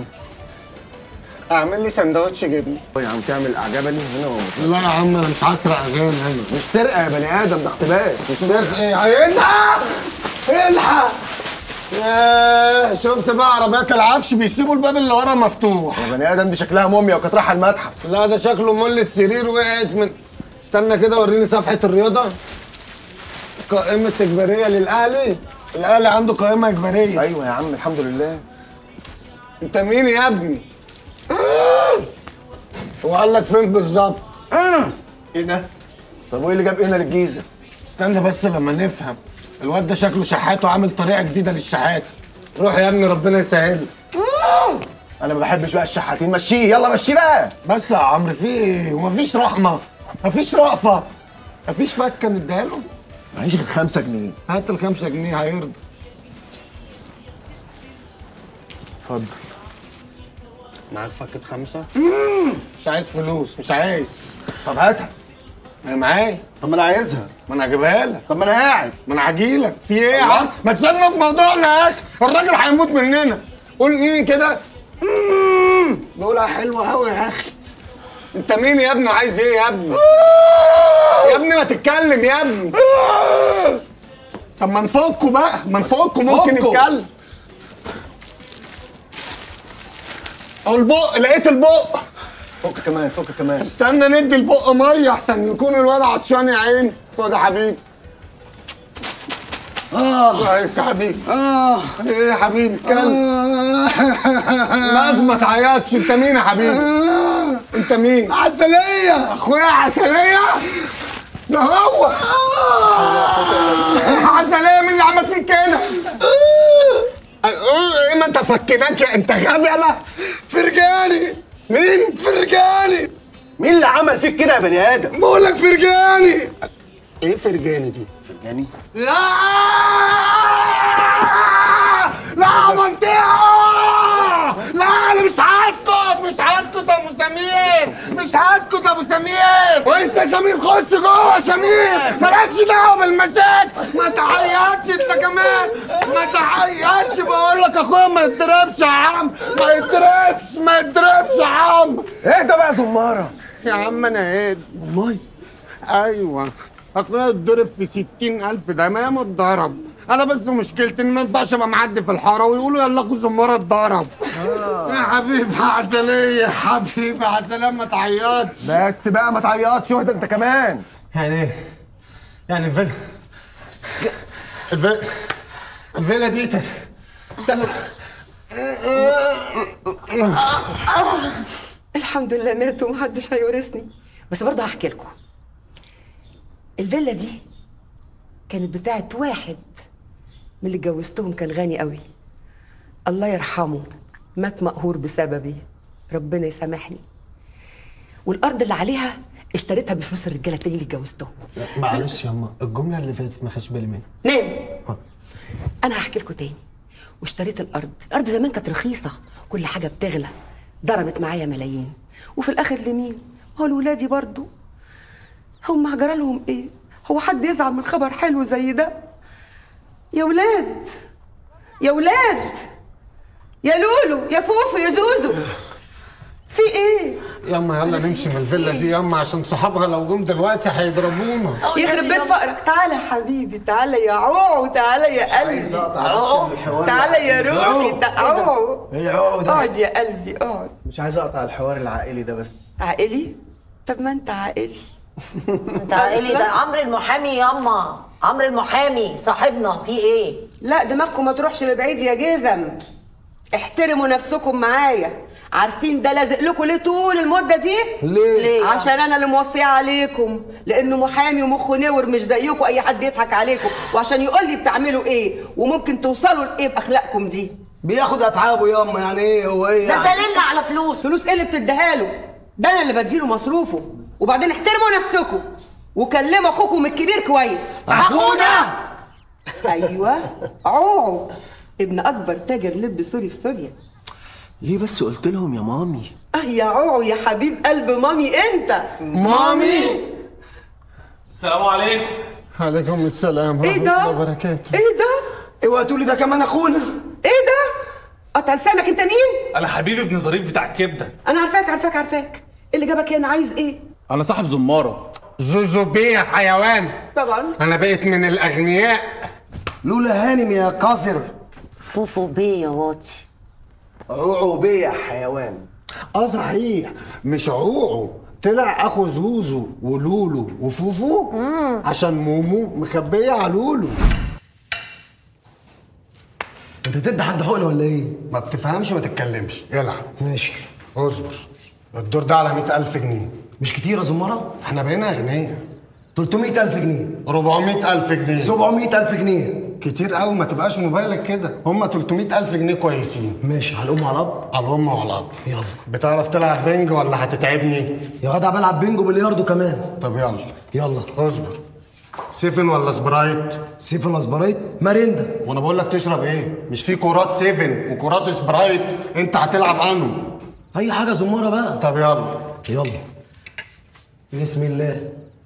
اعمل لي سندوتش جبنه يا عم تعمل اعجبني هنا ومطلع. لا يا عم انا مش هسرق اغاني انا مش سرقه يا بني ادم ده اقتباس مش سرقه ايه عينها الحق ياه شفت بقى عربيات العفش بيسيبوا الباب اللي ورا مفتوح يا بني ادم دي شكلها موميا وكانت رايحه المتحف لا ده شكله ملة سرير وقعت من استنى كده وريني صفحة الرياضة قائمة إجبارية للأهلي الأهلي عنده قائمة إجبارية ايوه يا عم الحمد لله أنت مين يا ابني؟ هو قال لك فين بالظبط؟ انا ايه ده طب وايه اللي جاب هنا للجيزه استنى بس لما نفهم الواد ده شكله شحات وعامل طريقة جديدة للشحات روح يا ابني ربنا يسهل انا ما بحبش بقى الشحاتين مشيه يلا مشيه بقى بس يا عمرو في ايه؟ ومفيش رحمة مفيش رأفة مفيش فكة نديها له معيش غير خمسة جنيه هات الخمسة جنيه هيرضى اتفضل معاك فكة خمسة؟ مش عايز فلوس مش عايز طب هاتها انا معايا طب ما انا عايزها ما انا هجيبها لك طب ما انا قاعد ما انا هجيلك في ايه يا عم ما تسيبنا في موضوعنا يا اخي الراجل هيموت مننا قول امم كده امم بقولها حلوه قوي يا اخي انت مين يا ابني عايز ايه يا ابني يا ابني ما تتكلم يا ابني طب ما نفكه بقى ما نفكه ممكن فكه. نتكلم او البق لقيت البق فك كمان فك كمان استنى ندي البق ميه احسن يكون الواد عطشان يا عيني خد يا حبيبي اه كويس يا حبيبي اه ايه يا حبيبي كلب لازم ما تعيطش انت مين يا حبيبي انت مين عسلية اخويا عسلية ده هو عسلية مين اللي عمل فيك كده ايه إيه ما انت فكناك يا انت غبي يلا فرجاني مين فرجاني مين اللي عمل فيك كده يا بني ادم بقول لك فرجاني ايه فرجاني دي؟ فرجاني؟ لا لا منطقة لا انا مش هسكت مش هسكت يا ابو سمير مش هسكت يا ابو سمير وانت يا سمير خش جوه يا سمير مالكش دعوه بالمشاكل ما تعيطش انت كمان ما تعيطش بقول لك اخويا ما يتضربش يا عم ما يتضربش ما يتضربش يا عم اهدى بقى يا زماره يا عم انا هادي والله ايوه اخويا اتضرب في ستين الف ده ما ياما اتضرب انا بس مشكلتي ان ما ينفعش ابقى معدي في الحاره ويقولوا يلا اخو زماره اتضرب يا حبيبي عسليه يا حبيبي عسليه ما تعيطش بس بقى ما تعيطش واهدى انت كمان يعني ايه؟ يعني الفيلا الفيلا الفيلا دي تل... تل... الحمد لله مات ومحدش هيورثني بس برضه هحكي لكم الفيلا دي كانت بتاعت واحد من اللي اتجوزتهم كان غني قوي الله يرحمه مات مقهور بسببي ربنا يسامحني والارض اللي عليها اشتريتها بفلوس الرجاله التاني اللي اتجوزتهم معلش يا اما الجمله اللي فاتت ما خدش بالي منها نام انا هحكي لكم تاني واشتريت الارض الارض زمان كانت رخيصه كل حاجه بتغلى ضربت معايا ملايين وفي الاخر لمين هو لولادي برضو هم هجرى لهم ايه هو حد يزعل من خبر حلو زي ده يا ولاد يا ولاد يا لولو يا فوفو يا زوزو في ايه ياما يلا نمشي من الفيلا دي ياما عشان صحابها لو جم دلوقتي هيضربونا يخرب بيت فقرك تعالى يا حبيبي تعالى يا عوعو تعالى يا قلبي عوعو. تعالى يا روحي تع- عوعو ايه العقد ده؟ اقعد يا قلبي اقعد مش عايز اقطع الحوار العائلي ده بس عائلي طب ما انت عائلي انت عائلي ده عمرو المحامي ياما عمرو المحامي صاحبنا في ايه لا دماغكم ما تروحش لبعيد يا جزم احترموا نفسكم معايا عارفين ده لازق لكم ليه طول المده دي ليه؟ ليه؟ عشان انا اللي موصيه عليكم لانه محامي ومخه نور مش زيكم اي حد يضحك عليكم وعشان يقول لي بتعملوا ايه وممكن توصلوا لايه باخلاقكم دي بياخد اتعابه ياما يعني ايه هو ايه ده يعني؟ دليلنا على فلوس فلوس ايه اللي بتديها له ده انا اللي بديله مصروفه وبعدين احترموا نفسكم وكلموا اخوكم الكبير كويس اخونا ايوه عوعو ابن اكبر تاجر لب سوري في سوريا ليه بس قلت لهم يا مامي اه يا عوعو يا حبيب قلب مامي انت مامي السلام عليكم عليكم السلام ايه ورحمه ده الله وبركاته ايه ده اوعى تقولي ده كمان اخونا ايه ده قطع لسانك انت مين انا حبيبي ابن ظريف بتاع الكبده انا عارفاك عارفاك عارفاك إيه اللي جابك هنا عايز ايه انا صاحب زماره زوزو بيه يا حيوان طبعا انا بقيت من الاغنياء لولا هانم يا قذر فوفو بيه يا واطي عوعو بيه يا حيوان اه صحيح مش عوعو طلع اخو زوزو ولولو وفوفو عشان مومو مخبيه على لولو انت تدي حد حقنه ولا ايه؟ ما بتفهمش ما تتكلمش العب ماشي اصبر الدور ده على 100000 جنيه مش كتير يا زمره؟ احنا بقينا اغنياء 300000 جنيه 400000 جنيه 700000 جنيه كتير قوي ما تبقاش موبايلك كده هم 300000 جنيه كويسين ماشي على الام وعلى الاب على الام وعلى الاب يلا بتعرف تلعب بنج ولا هتتعبني يا جدع بلعب بينجو بلياردو كمان طب يلا يلا اصبر سيفن ولا سبرايت سيفن اسبرايت ماريندا وانا بقول لك تشرب ايه مش في كورات سيفن وكورات سبرايت انت هتلعب عنه اي حاجه زماره بقى طب يلا يلا بسم الله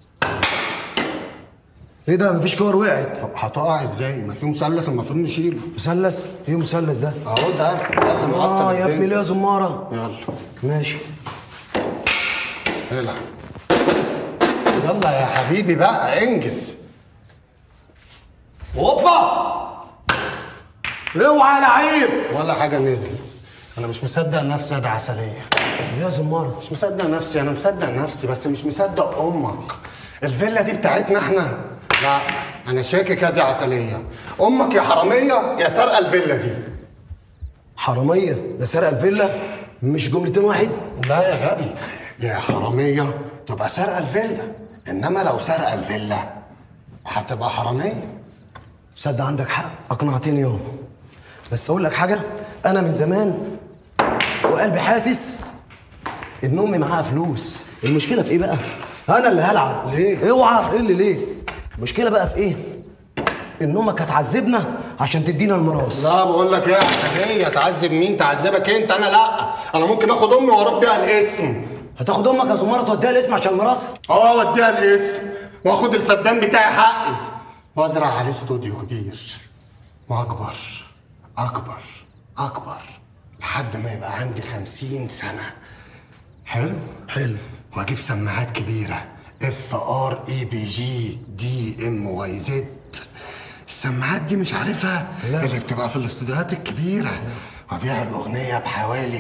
ايه ده مفيش كور وقعت طب هتقع ازاي ما في مثلث المفروض نشيله مثلث ايه مثلث ده اهو ده ده اللي معطل اه يا ابني الدنيا. ليه يا زماره يلا ماشي العب يلا يا حبيبي بقى انجز هوبا اوعى يا لعيب ولا حاجه نزلت انا مش مصدق نفسي ده عسليه ليه يا زماره مش مصدق نفسي انا مصدق نفسي بس مش مصدق امك الفيلا دي بتاعتنا احنا لا انا شاكك يا دي عسليه امك يا حراميه يا سارقه الفيلا دي حراميه ده سرق الفيلا مش جملتين واحد لا يا غبي يا حراميه تبقى سارقه الفيلا انما لو سارقه الفيلا هتبقى حراميه صدق عندك حق اقنعتني يوم بس اقول لك حاجه انا من زمان وقلبي حاسس ان امي معاها فلوس المشكله في ايه بقى انا اللي هلعب ليه؟ اوعى ايه اللي ليه المشكله بقى في ايه ان امك هتعذبنا عشان تدينا الميراث لا بقول لك ايه يا عشانية تعذب مين تعذبك انت انا لا انا ممكن اخد امي واروح بيها الاسم هتاخد امك يا زماره توديها الاسم عشان الميراث اه اوديها الاسم واخد الفدان بتاعي حقي وازرع عليه استوديو كبير واكبر اكبر اكبر لحد ما يبقى عندي خمسين سنة حلو؟ حلو واجيب سماعات كبيرة اف ار اي بي جي دي ام واي زد السماعات دي مش عارفها لا. اللي بتبقى في الاستوديوهات الكبيرة وابيع الأغنية بحوالي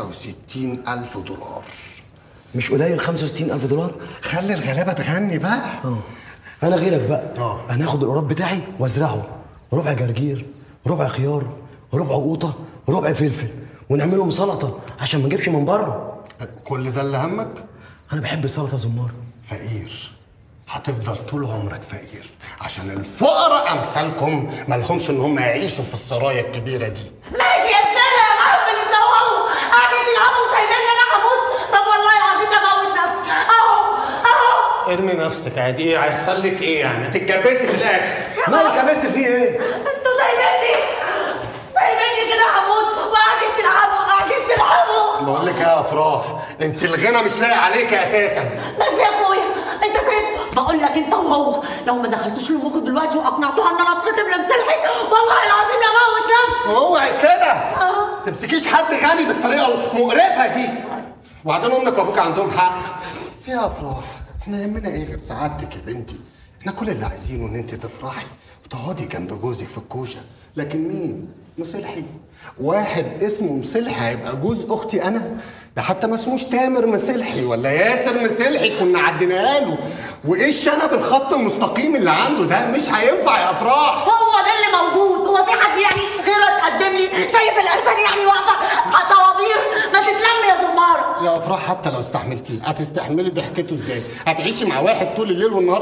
65 ألف دولار مش قليل 65000 دولار خلي الغلابة تغني بقى اه انا غيرك بقى اه انا هاخد القراب بتاعي وازرعه ربع جرجير ربع خيار ربع قوطه ربع فلفل ونعملهم سلطه عشان ما نجيبش من بره كل ده اللي همك انا بحب السلطه يا زمار فقير هتفضل طول عمرك فقير عشان الفقراء امثالكم مالهمش ان هم يعيشوا في السرايا الكبيره دي ماشي يا زبالة يا معفن انت وهو قاعدين تلعبوا وسايبيني انا هموت طب والله العظيم اموت نفسي اهو اهو ارمي نفسك عادي ايه هيحصل لك ايه يعني تتجبسي في الاخر مالك يا بنت في ايه انتوا سايبيني سايبيني كده هموت وقاعدين تلعبوا قاعدين تلعبوا بقول لك يا افراح انت الغنى مش لاقي عليك اساسا بس يا اخويا انت سايب بقول لك انت وهو لو ما دخلتوش لامكم دلوقتي واقنعتوها ان انا اتخطب لمسلحي والله العظيم لموت نفسي اوعي كده تمسكيش حد غني بالطريقه المقرفه دي وبعدين امك وابوك عندهم حق فيها افراح احنا يهمنا ايه غير سعادتك يا بنتي احنا كل اللي عايزينه ان انت تفرحي وتقعدي جنب جوزك في الكوشه لكن مين مصلحي واحد اسمه مصلحي هيبقى جوز اختي انا ده حتى ما اسموش تامر مصلحي ولا ياسر مصلحي كنا عديناها له وايه الشنب الخط المستقيم اللي عنده ده مش هينفع يا افراح هو ده اللي موجود هو في حد يعني غيره تقدم لي شايف الارزان يعني واقفه طوابير ما تتلم يا زماره يا افراح حتى لو استحملتيه هتستحملي ضحكته ازاي؟ هتعيشي مع واحد طول الليل والنهار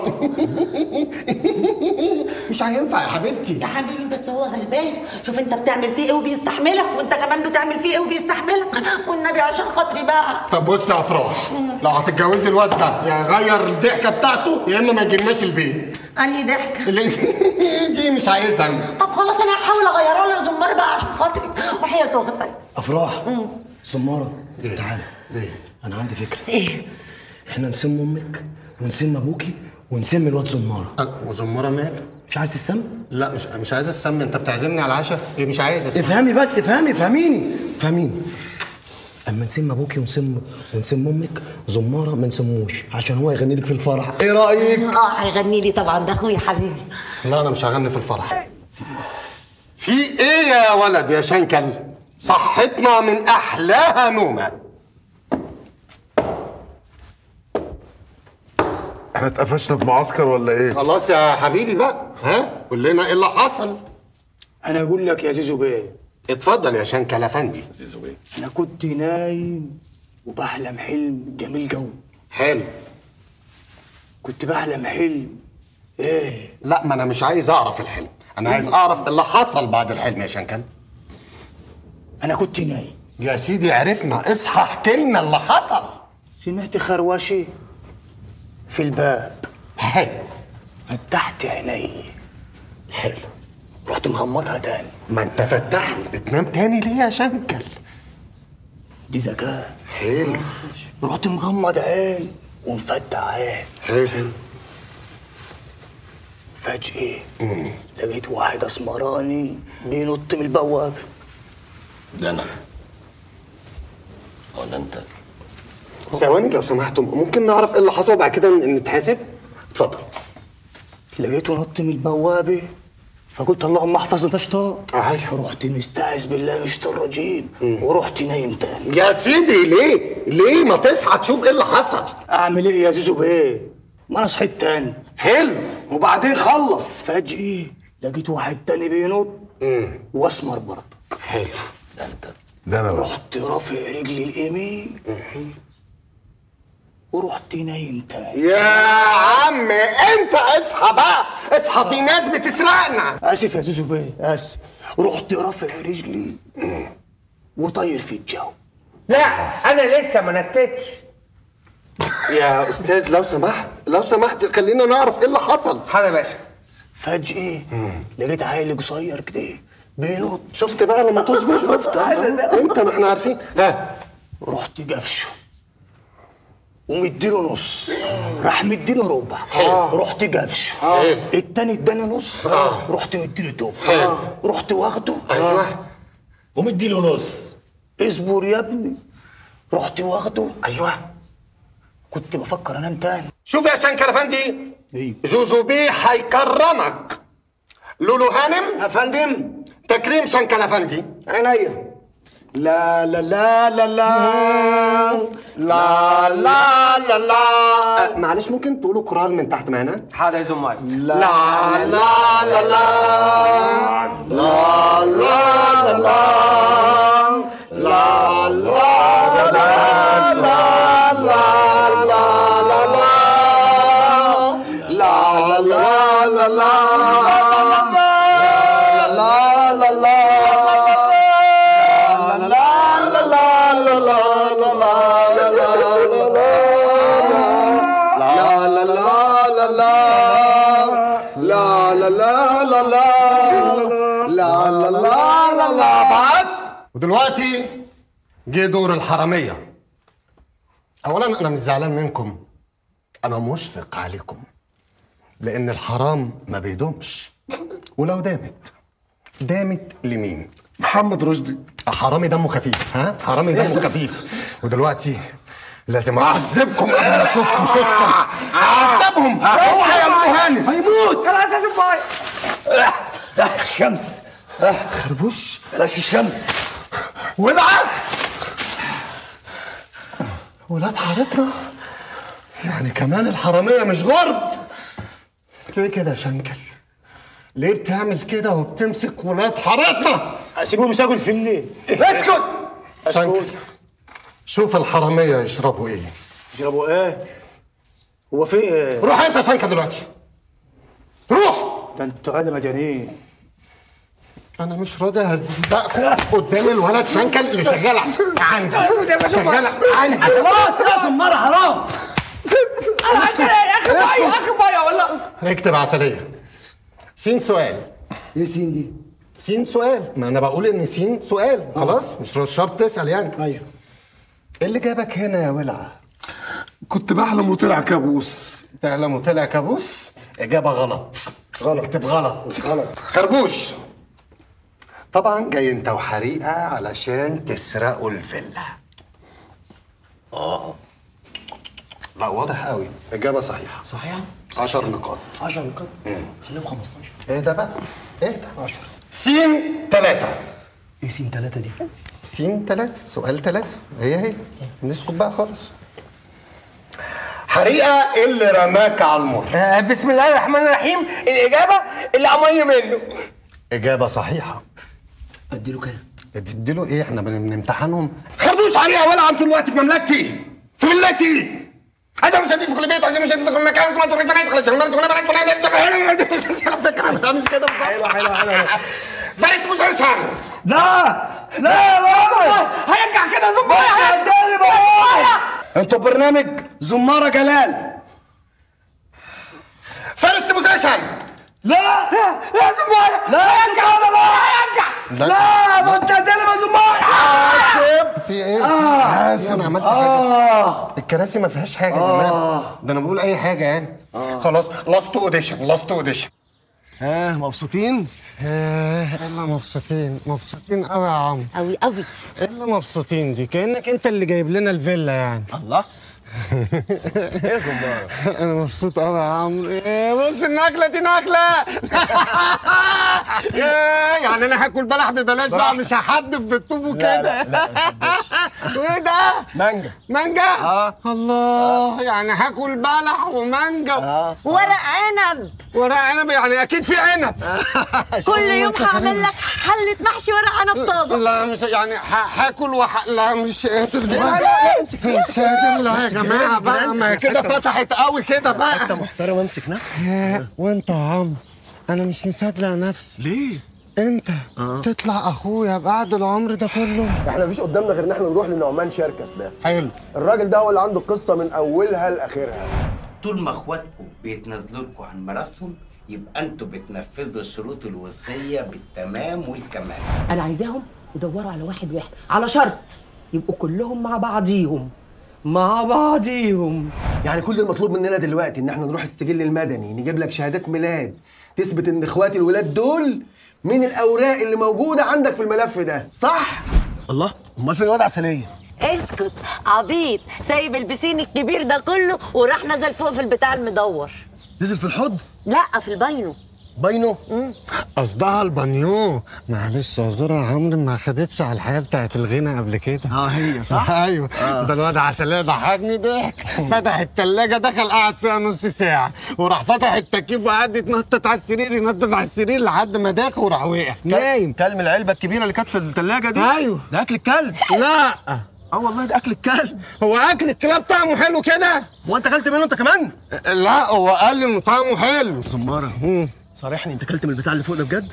مش هينفع يا حبيبتي يا حبيبي بس هو غلبان شوف انت بتعمل فيه ايه وبيستحملك وانت كمان بتعمل فيه ايه وبيستحملك والنبي عشان خاطري بقى طب بص يا افراح لو هتتجوزي الواد ده يا يغير الضحكه بتاعته يا اما ما يجيلناش البيت انهي ضحك دي مش عايزها أنا. طب خلاص انا هحاول اغيرها له يا زمار بقى عشان خاطري وحياة اختك افراح سماره تعالى ليه انا عندي فكره ايه احنا نسم امك ونسم ابوكي ونسم الواد زماره وزماره ماله مش عايز تسم لا مش مش عايز السم انت بتعزمني على العشاء ايه مش عايز السم افهمي بس افهمي افهميني افهميني اما نسم ابوكي ونسم ونسم امك زماره ما نسموش عشان هو يغني لك في الفرح ايه رايك اه هيغني لي طبعا ده اخويا حبيبي لا انا مش هغني في الفرح في ايه يا ولد يا شنكل صحتنا من احلاها نومه احنا اتقفشنا في معسكر ولا ايه؟ خلاص يا حبيبي بقى ها قول لنا ايه اللي حصل انا اقول لك يا زيزو بيه اتفضل يا شنكل افندي زيزو بيه انا كنت نايم وبحلم حلم جميل جو حلو كنت بحلم حلم ايه لا ما انا مش عايز اعرف الحلم انا عايز اعرف اللي حصل بعد الحلم يا شنكل انا كنت نايم يا سيدي عرفنا اصحى احكي لنا اللي حصل سمعت خروشه في الباب حلو فتحت عيني حلو رحت مغمضها تاني ما انت فتحت بتنام تاني ليه يا شنكل دي ذكاء حلو رحت مغمض عين ومفتح عين حلو فجأة لقيت واحد اسمراني بينط من البوابة ده انا ولا انت ثواني لو سمحتم ممكن نعرف ايه اللي حصل بعد كده ن- نتحاسب اتفضل لقيته نط من البوابة فقلت اللهم احفظ نشطة ايوه رحت مستعذ بالله من الشيطان الرجيم ورحت نايم تاني يا سيدي ليه؟ ليه ما تصحى تشوف ايه اللي حصل؟ اعمل ايه يا زيزو بيه؟ ما انا صحيت تاني حلو وبعدين خلص فجأة لقيت واحد تاني بينط واسمر برضه حلو ده انت ده انا بقى رحت رافع رجلي اليمين ورحت نايم تاني يا عم انت اصحى بقى اصحى في ناس بتسرقنا اسف يا زوزو بيه اسف رحت رافع رجلي وطاير في الجو لا انا لسه ما نتتش يا استاذ لو سمحت لو سمحت خلينا نعرف ايه اللي حصل حاضر يا باشا فجأة لقيت عيل قصير كده بينط شفت بقى لما تصبر شفت انت ما احنا عارفين ها رحت قفشه ومديله نص راح مديله ربع رحت قفشه التاني اداني نص رحت مديله تمن رحت واخده ايوه ومديله نص اصبر يا ابني رحت واخده ايوه كنت بفكر انام تاني شوف يا شنكر افندي زوزو بيه هيكرمك لولو هانم يا فندم تكريم شنكر افندي عينيا لا لا لا لا لا لا لا لا لا أه، معلش ممكن تقولوا كورال من تحت معانا حاضر يا زماي لا لا لا لا لا لا لا لا لا لا لا لا لا لا لا ودلوقتي جه دور الحرامية أولا أنا مش زعلان منكم أنا مشفق عليكم لأن الحرام ما بيدومش ولو دامت دامت لمين؟ محمد رشدي حرامي دمه خفيف ها؟ حرامي دمه خفيف ودلوقتي لازم أعذبكم قبل ما أشوفكم شوفكم أعذبهم اوعى يا لولو هانم هيموت خلاص يا زماي الشمس خربوش بلاش الشمس ولعت ولاد حارتنا يعني كمان الحرامية مش غرب ليه كده يا شنكل؟ ليه بتعمل كده وبتمسك ولاد حارتنا؟ اسيبهم يساقوا في الليل اسكت شنكل شوف الحرامية يشربوا ايه يشربوا ايه؟ هو في ايه؟ روح انت يا شنكل دلوقتي روح ده انتوا عيال مجانين انا مش راضي اهزقكم قدام الولد شنكل اللي شغال عندي شغال عندي خلاص يا زمارة حرام اسكت يا اخي بايا يا اخي بايا والله اكتب عسلية سين سؤال ايه سين دي؟ سين سؤال ما انا بقول ان سين سؤال خلاص مش شرط تسأل يعني ايوه ايه اللي جابك هنا يا ولع كنت بحلم وطلع كابوس تحلم وطلع كابوس اجابة غلط غلط اكتب غلط غلط خربوش طبعا جاي انت وحريقة علشان تسرقوا الفيلا اه لا واضح قوي اجابة صحيحة صحيح 10 نقاط 10 نقاط خليهم 15 ايه ده بقى ايه ده 10 سين ثلاثة ايه سين 3 دي؟ سين ثلاثة سؤال ثلاثة هي هي نسكت بقى خالص حريقة اللي رماك على المر آه، بسم الله الرحمن الرحيم الاجابه اللي امي منه إجابة صحيحة اديله كده اديله ايه احنا بن- بنمتحنهم خربوش عليها ولا عم طول الوقت في مملكتي في ملتي عايز مش في كل بيت عايز مش في كل مكان كل مكان خلاص خلاص على فكره انا بعمل كده حلو حلو حلو فرقت مسلسل لا لا لا هيرجع كده زماي انتوا برنامج زمارة جلال فرقت مسلسل لا يا زماي لا هيرجع هيرجع لا ما انت هتلمس زمارة حاسب في ايه؟ حاسب انا عملت حاجه الكراسي ما فيهاش حاجه يا جماعه ده انا بقول اي حاجه يعني خلاص لاست اوديشن لاست اوديشن ها مبسوطين؟ الا مبسوطين مبسوطين قوي يا عم قوي قوي الا مبسوطين دي كانك انت اللي جايب لنا الفيلا يعني الله ايه زمارة؟ انا مبسوط قوي يا عمرو إيه، بص النخله دي نخله إيه، يعني انا هاكل بلح ببلاش بقى مش هحدف في الطوب وكده لا، لا، ما وايه ده مانجا مانجا اه الله يعني هاكل بلح ومانجا اه ورق عنب ورق عنب يعني اكيد في عنب كل يوم هعمل لك حلة محشي ورق عنب طازة لا مش يعني ه- هاكل وح... لا مش قادر لا، لا، لا، امسك مش قادر لا يا جماعه بقى ما هي كده فتحت قوي كده انت بقى محترم امسك نفسك وانت يا عم انا مش مصدق نفسي ليه؟ انت تطلع اخويا بعد العمر ده كله احنا مفيش قدامنا غير ان احنا نروح لنعمان شركس ده حلو الراجل ده هو اللي عنده القصه من اولها لاخرها طول ما اخواتكم بيتنازلوا لكم عن ميراثهم يبقى انتوا بتنفذوا شروط الوصيه بالتمام والكمال انا عايزاهم يدوروا على واحد واحد على شرط يبقوا كلهم مع بعضيهم مع بعضيهم يعني كل المطلوب مننا دلوقتي ان احنا نروح السجل المدني نجيب لك شهادات ميلاد تثبت ان اخواتي الولاد دول من الاوراق اللي موجوده عندك في الملف ده صح الله امال فين الواد عسليه اسكت عبيط سايب البسين الكبير ده كله وراح نزل فوق في البتاع المدور نزل في الحوض لا في الباينو باينو قصدها البانيو معلش اعذرها يا عمرو ما خدتش على الحياه بتاعت الغنى قبل كده اه هي صح ايوه آه. ده الواد عسلية ضحكني ضحك فتح التلاجة دخل قعد فيها نص ساعة وراح فتح التكييف وقعد يتنطط على السرير ينطط على السرير لحد ما داخل وراح وقع نايم كلم العلبة الكبيرة اللي كانت في الثلاجة دي ايوه ده اكل الكلب لا اه والله ده اكل الكلب هو اكل الكلاب طعمه حلو كده هو انت اكلت منه انت كمان لا هو قال لي انه طعمه حلو زمارة صارحني انت اكلت من البتاع اللي فوق ده بجد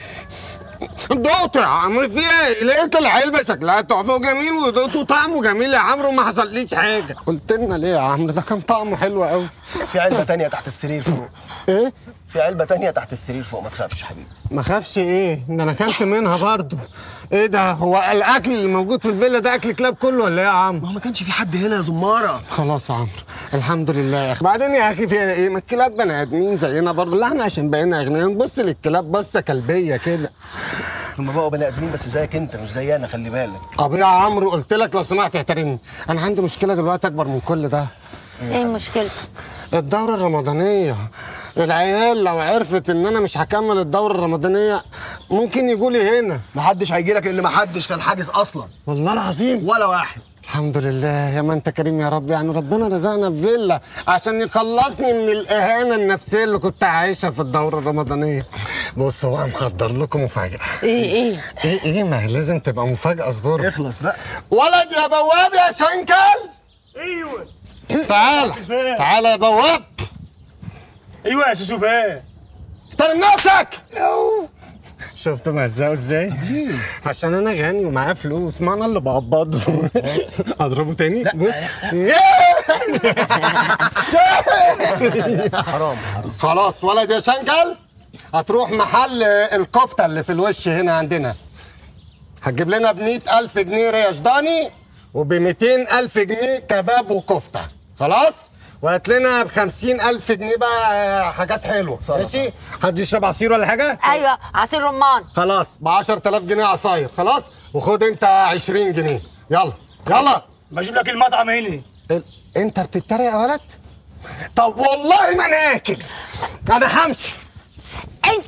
دقت يا عمرو في ايه؟ لقيت العلبه شكلها تحفه وجميل ودقته طعمه جميل يا عمرو ما حصليش حاجه قلت لنا ليه يا عمرو ده كان طعمه حلو قوي في علبة تانية تحت السرير فوق ايه؟ في علبة تانية تحت السرير فوق ما تخافش يا حبيبي ما خافش ايه؟ ده انا اكلت منها برضه ايه ده هو الاكل اللي موجود في الفيلا ده اكل كلاب كله ولا ايه يا عم؟ ما هو ما كانش في حد هنا يا زمارة خلاص يا عمرو الحمد لله يا اخي بعدين يا اخي فيها ايه؟ ما الكلاب بني ادمين زينا برضه لا احنا عشان بقينا اغنياء نبص للكلاب بصه كلبيه كده هم بقوا بني ادمين بس زيك انت مش زي انا خلي بالك طب يا عمرو قلت لك لو سمحت احترمني انا عندي مشكله دلوقتي اكبر من كل ده ايه المشكلة؟ الدورة الرمضانية العيال لو عرفت ان انا مش هكمل الدورة الرمضانية ممكن يجوا لي هنا محدش هيجي لك لان محدش كان حاجز اصلا والله العظيم ولا واحد الحمد لله يا ما انت كريم يا رب يعني ربنا رزقنا بفيلا عشان يخلصني من الاهانة النفسية اللي كنت عايشها في الدورة الرمضانية بص هو محضر لكم مفاجأة ايه ايه؟ ايه ايه ما هي لازم تبقى مفاجأة اصبر اخلص بقى ولد يا بواب يا شنكل ايوه تعال تعال يا بواب ايوه يا سوسو بيه احترم نفسك شفت مهزقه ازاي؟ عشان انا غني ومعايا فلوس ما انا اللي بقبضه اضربه تاني؟ بص حرام خلاص ولد يا شنكل هتروح محل الكفتة اللي في الوش هنا عندنا هتجيب لنا ب ألف جنيه ريش ضاني وب ألف جنيه كباب وكفتة خلاص؟ وهات لنا ب ألف جنيه بقى حاجات حلوة ماشي؟ حد يشرب عصير ولا حاجة؟ ايوه عصير رمان خلاص ب 10000 جنيه عصاير خلاص؟ وخد أنت 20 جنيه يلا يلا بجيب لك المطعم هنا ال... أنت بتتريق يا ولد؟ طب والله ما أنا آكل أنا همشي انت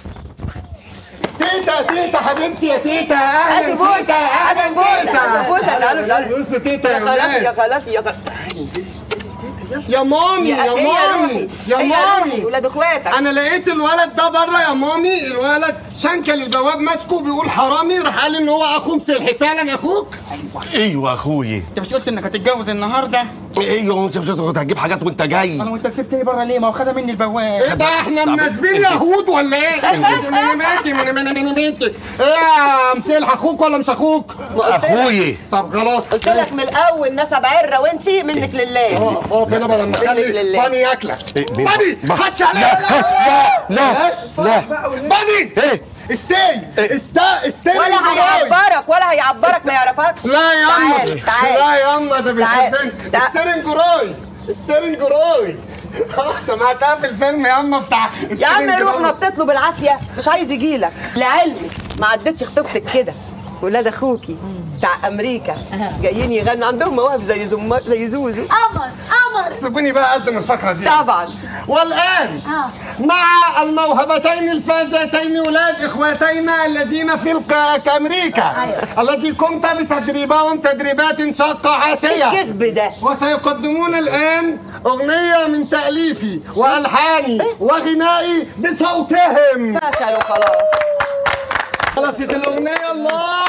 تيتا تيتا حبيبتي يا تيتا اهلا هاتي بوسة. تيتا اهلا هاتي بوسة. تيتا بوسة. تعالوا تعالوا بص تيتا يا خلاص يا ولاد. خلاص يا خلاص يا مامي يا هي مامي روحي. يا هي روحي. مامي ولاد اخواتك انا لقيت الولد ده بره يا مامي الولد شنكل البواب ماسكه بيقول حرامي راح قال ان هو اخو مسلحي فعلا اخوك ايوه اخوي انت مش قلت انك هتتجوز النهارده؟ ايوه انت مش كنت هتجيب حاجات وانت جاي انا وانت سبتني بره ليه؟ ما هو خدها مني البواب ايه ده احنا مناسبين يهود ولا ايه؟ من بنتي من من بنتي ايه يا مسلح اخوك ولا مش اخوك؟ اخوي طب خلاص قلت لك من الاول نسب عره وانتي منك لله اه اه كده بدل ما منك اخلي لله بني ياكلك إيه، مين؟ بني ما- خدش عليا لا لا بني ايه استي استا استي ولا هيعبرك ولا هيعبرك ما يعرفكش لا يا اما تعال تعال لا يا اما ده تعال. بيحبني تعال. ستيرنج جروي ستيرنج جروي اه سمعتها في الفيلم يا اما بتاع يا عم ستيرنج روح جروي. نطيت له بالعافيه مش عايز يجي لك لعلمك ما عدتش خطوبتك كده ولاد اخوكي بتاع امريكا جايين يغنوا عندهم مواهب زي زمار زي زوزو قمر قمر سيبوني بقى اقدم الفقره دي طبعا والان اه مع الموهبتين الفازتين ولاد اخواتينا الذين في الك- امريكا التي قمت بتدريبهم تدريبات شقاعاتيه الكذب ده وسيقدمون الان اغنيه من تاليفي والحاني وغنائي بصوتهم فشلوا خلاص خلصت الاغنيه الله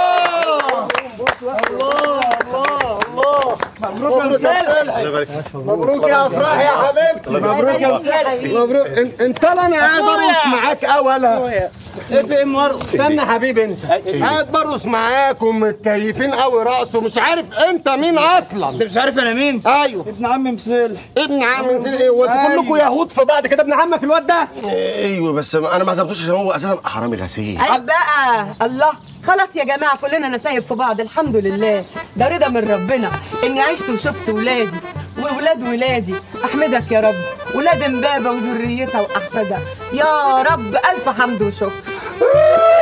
الله الله الله مبروك يا مسلحي مبروك يا افراح يا حبيبتي مبروك يا مسلحي. مبروك إن- انت لا انا قاعد ارقص معاك اولا ايه في ام ورق استنى حبيبي انت قاعد برقص معاكم متكيفين قوي رقص ومش عارف انت مين اصلا انت مش عارف انا مين ايوه ابن عم مصلح ابن عم نسيت ايه وانتوا أيوة. كلكم يهود في بعض كده ابن عمك الواد ده ايوه بس انا ما عزمتوش عشان هو اساسا حرامي غسيل عيب بقى الله خلاص يا جماعه كلنا نسايب في بعض الحمد لله ده رضا من ربنا اني عشت وشفت ولادي وولاد ولادي احمدك يا رب ولاد امبابه وذريتها واحفادها يا رب الف حمد وشكر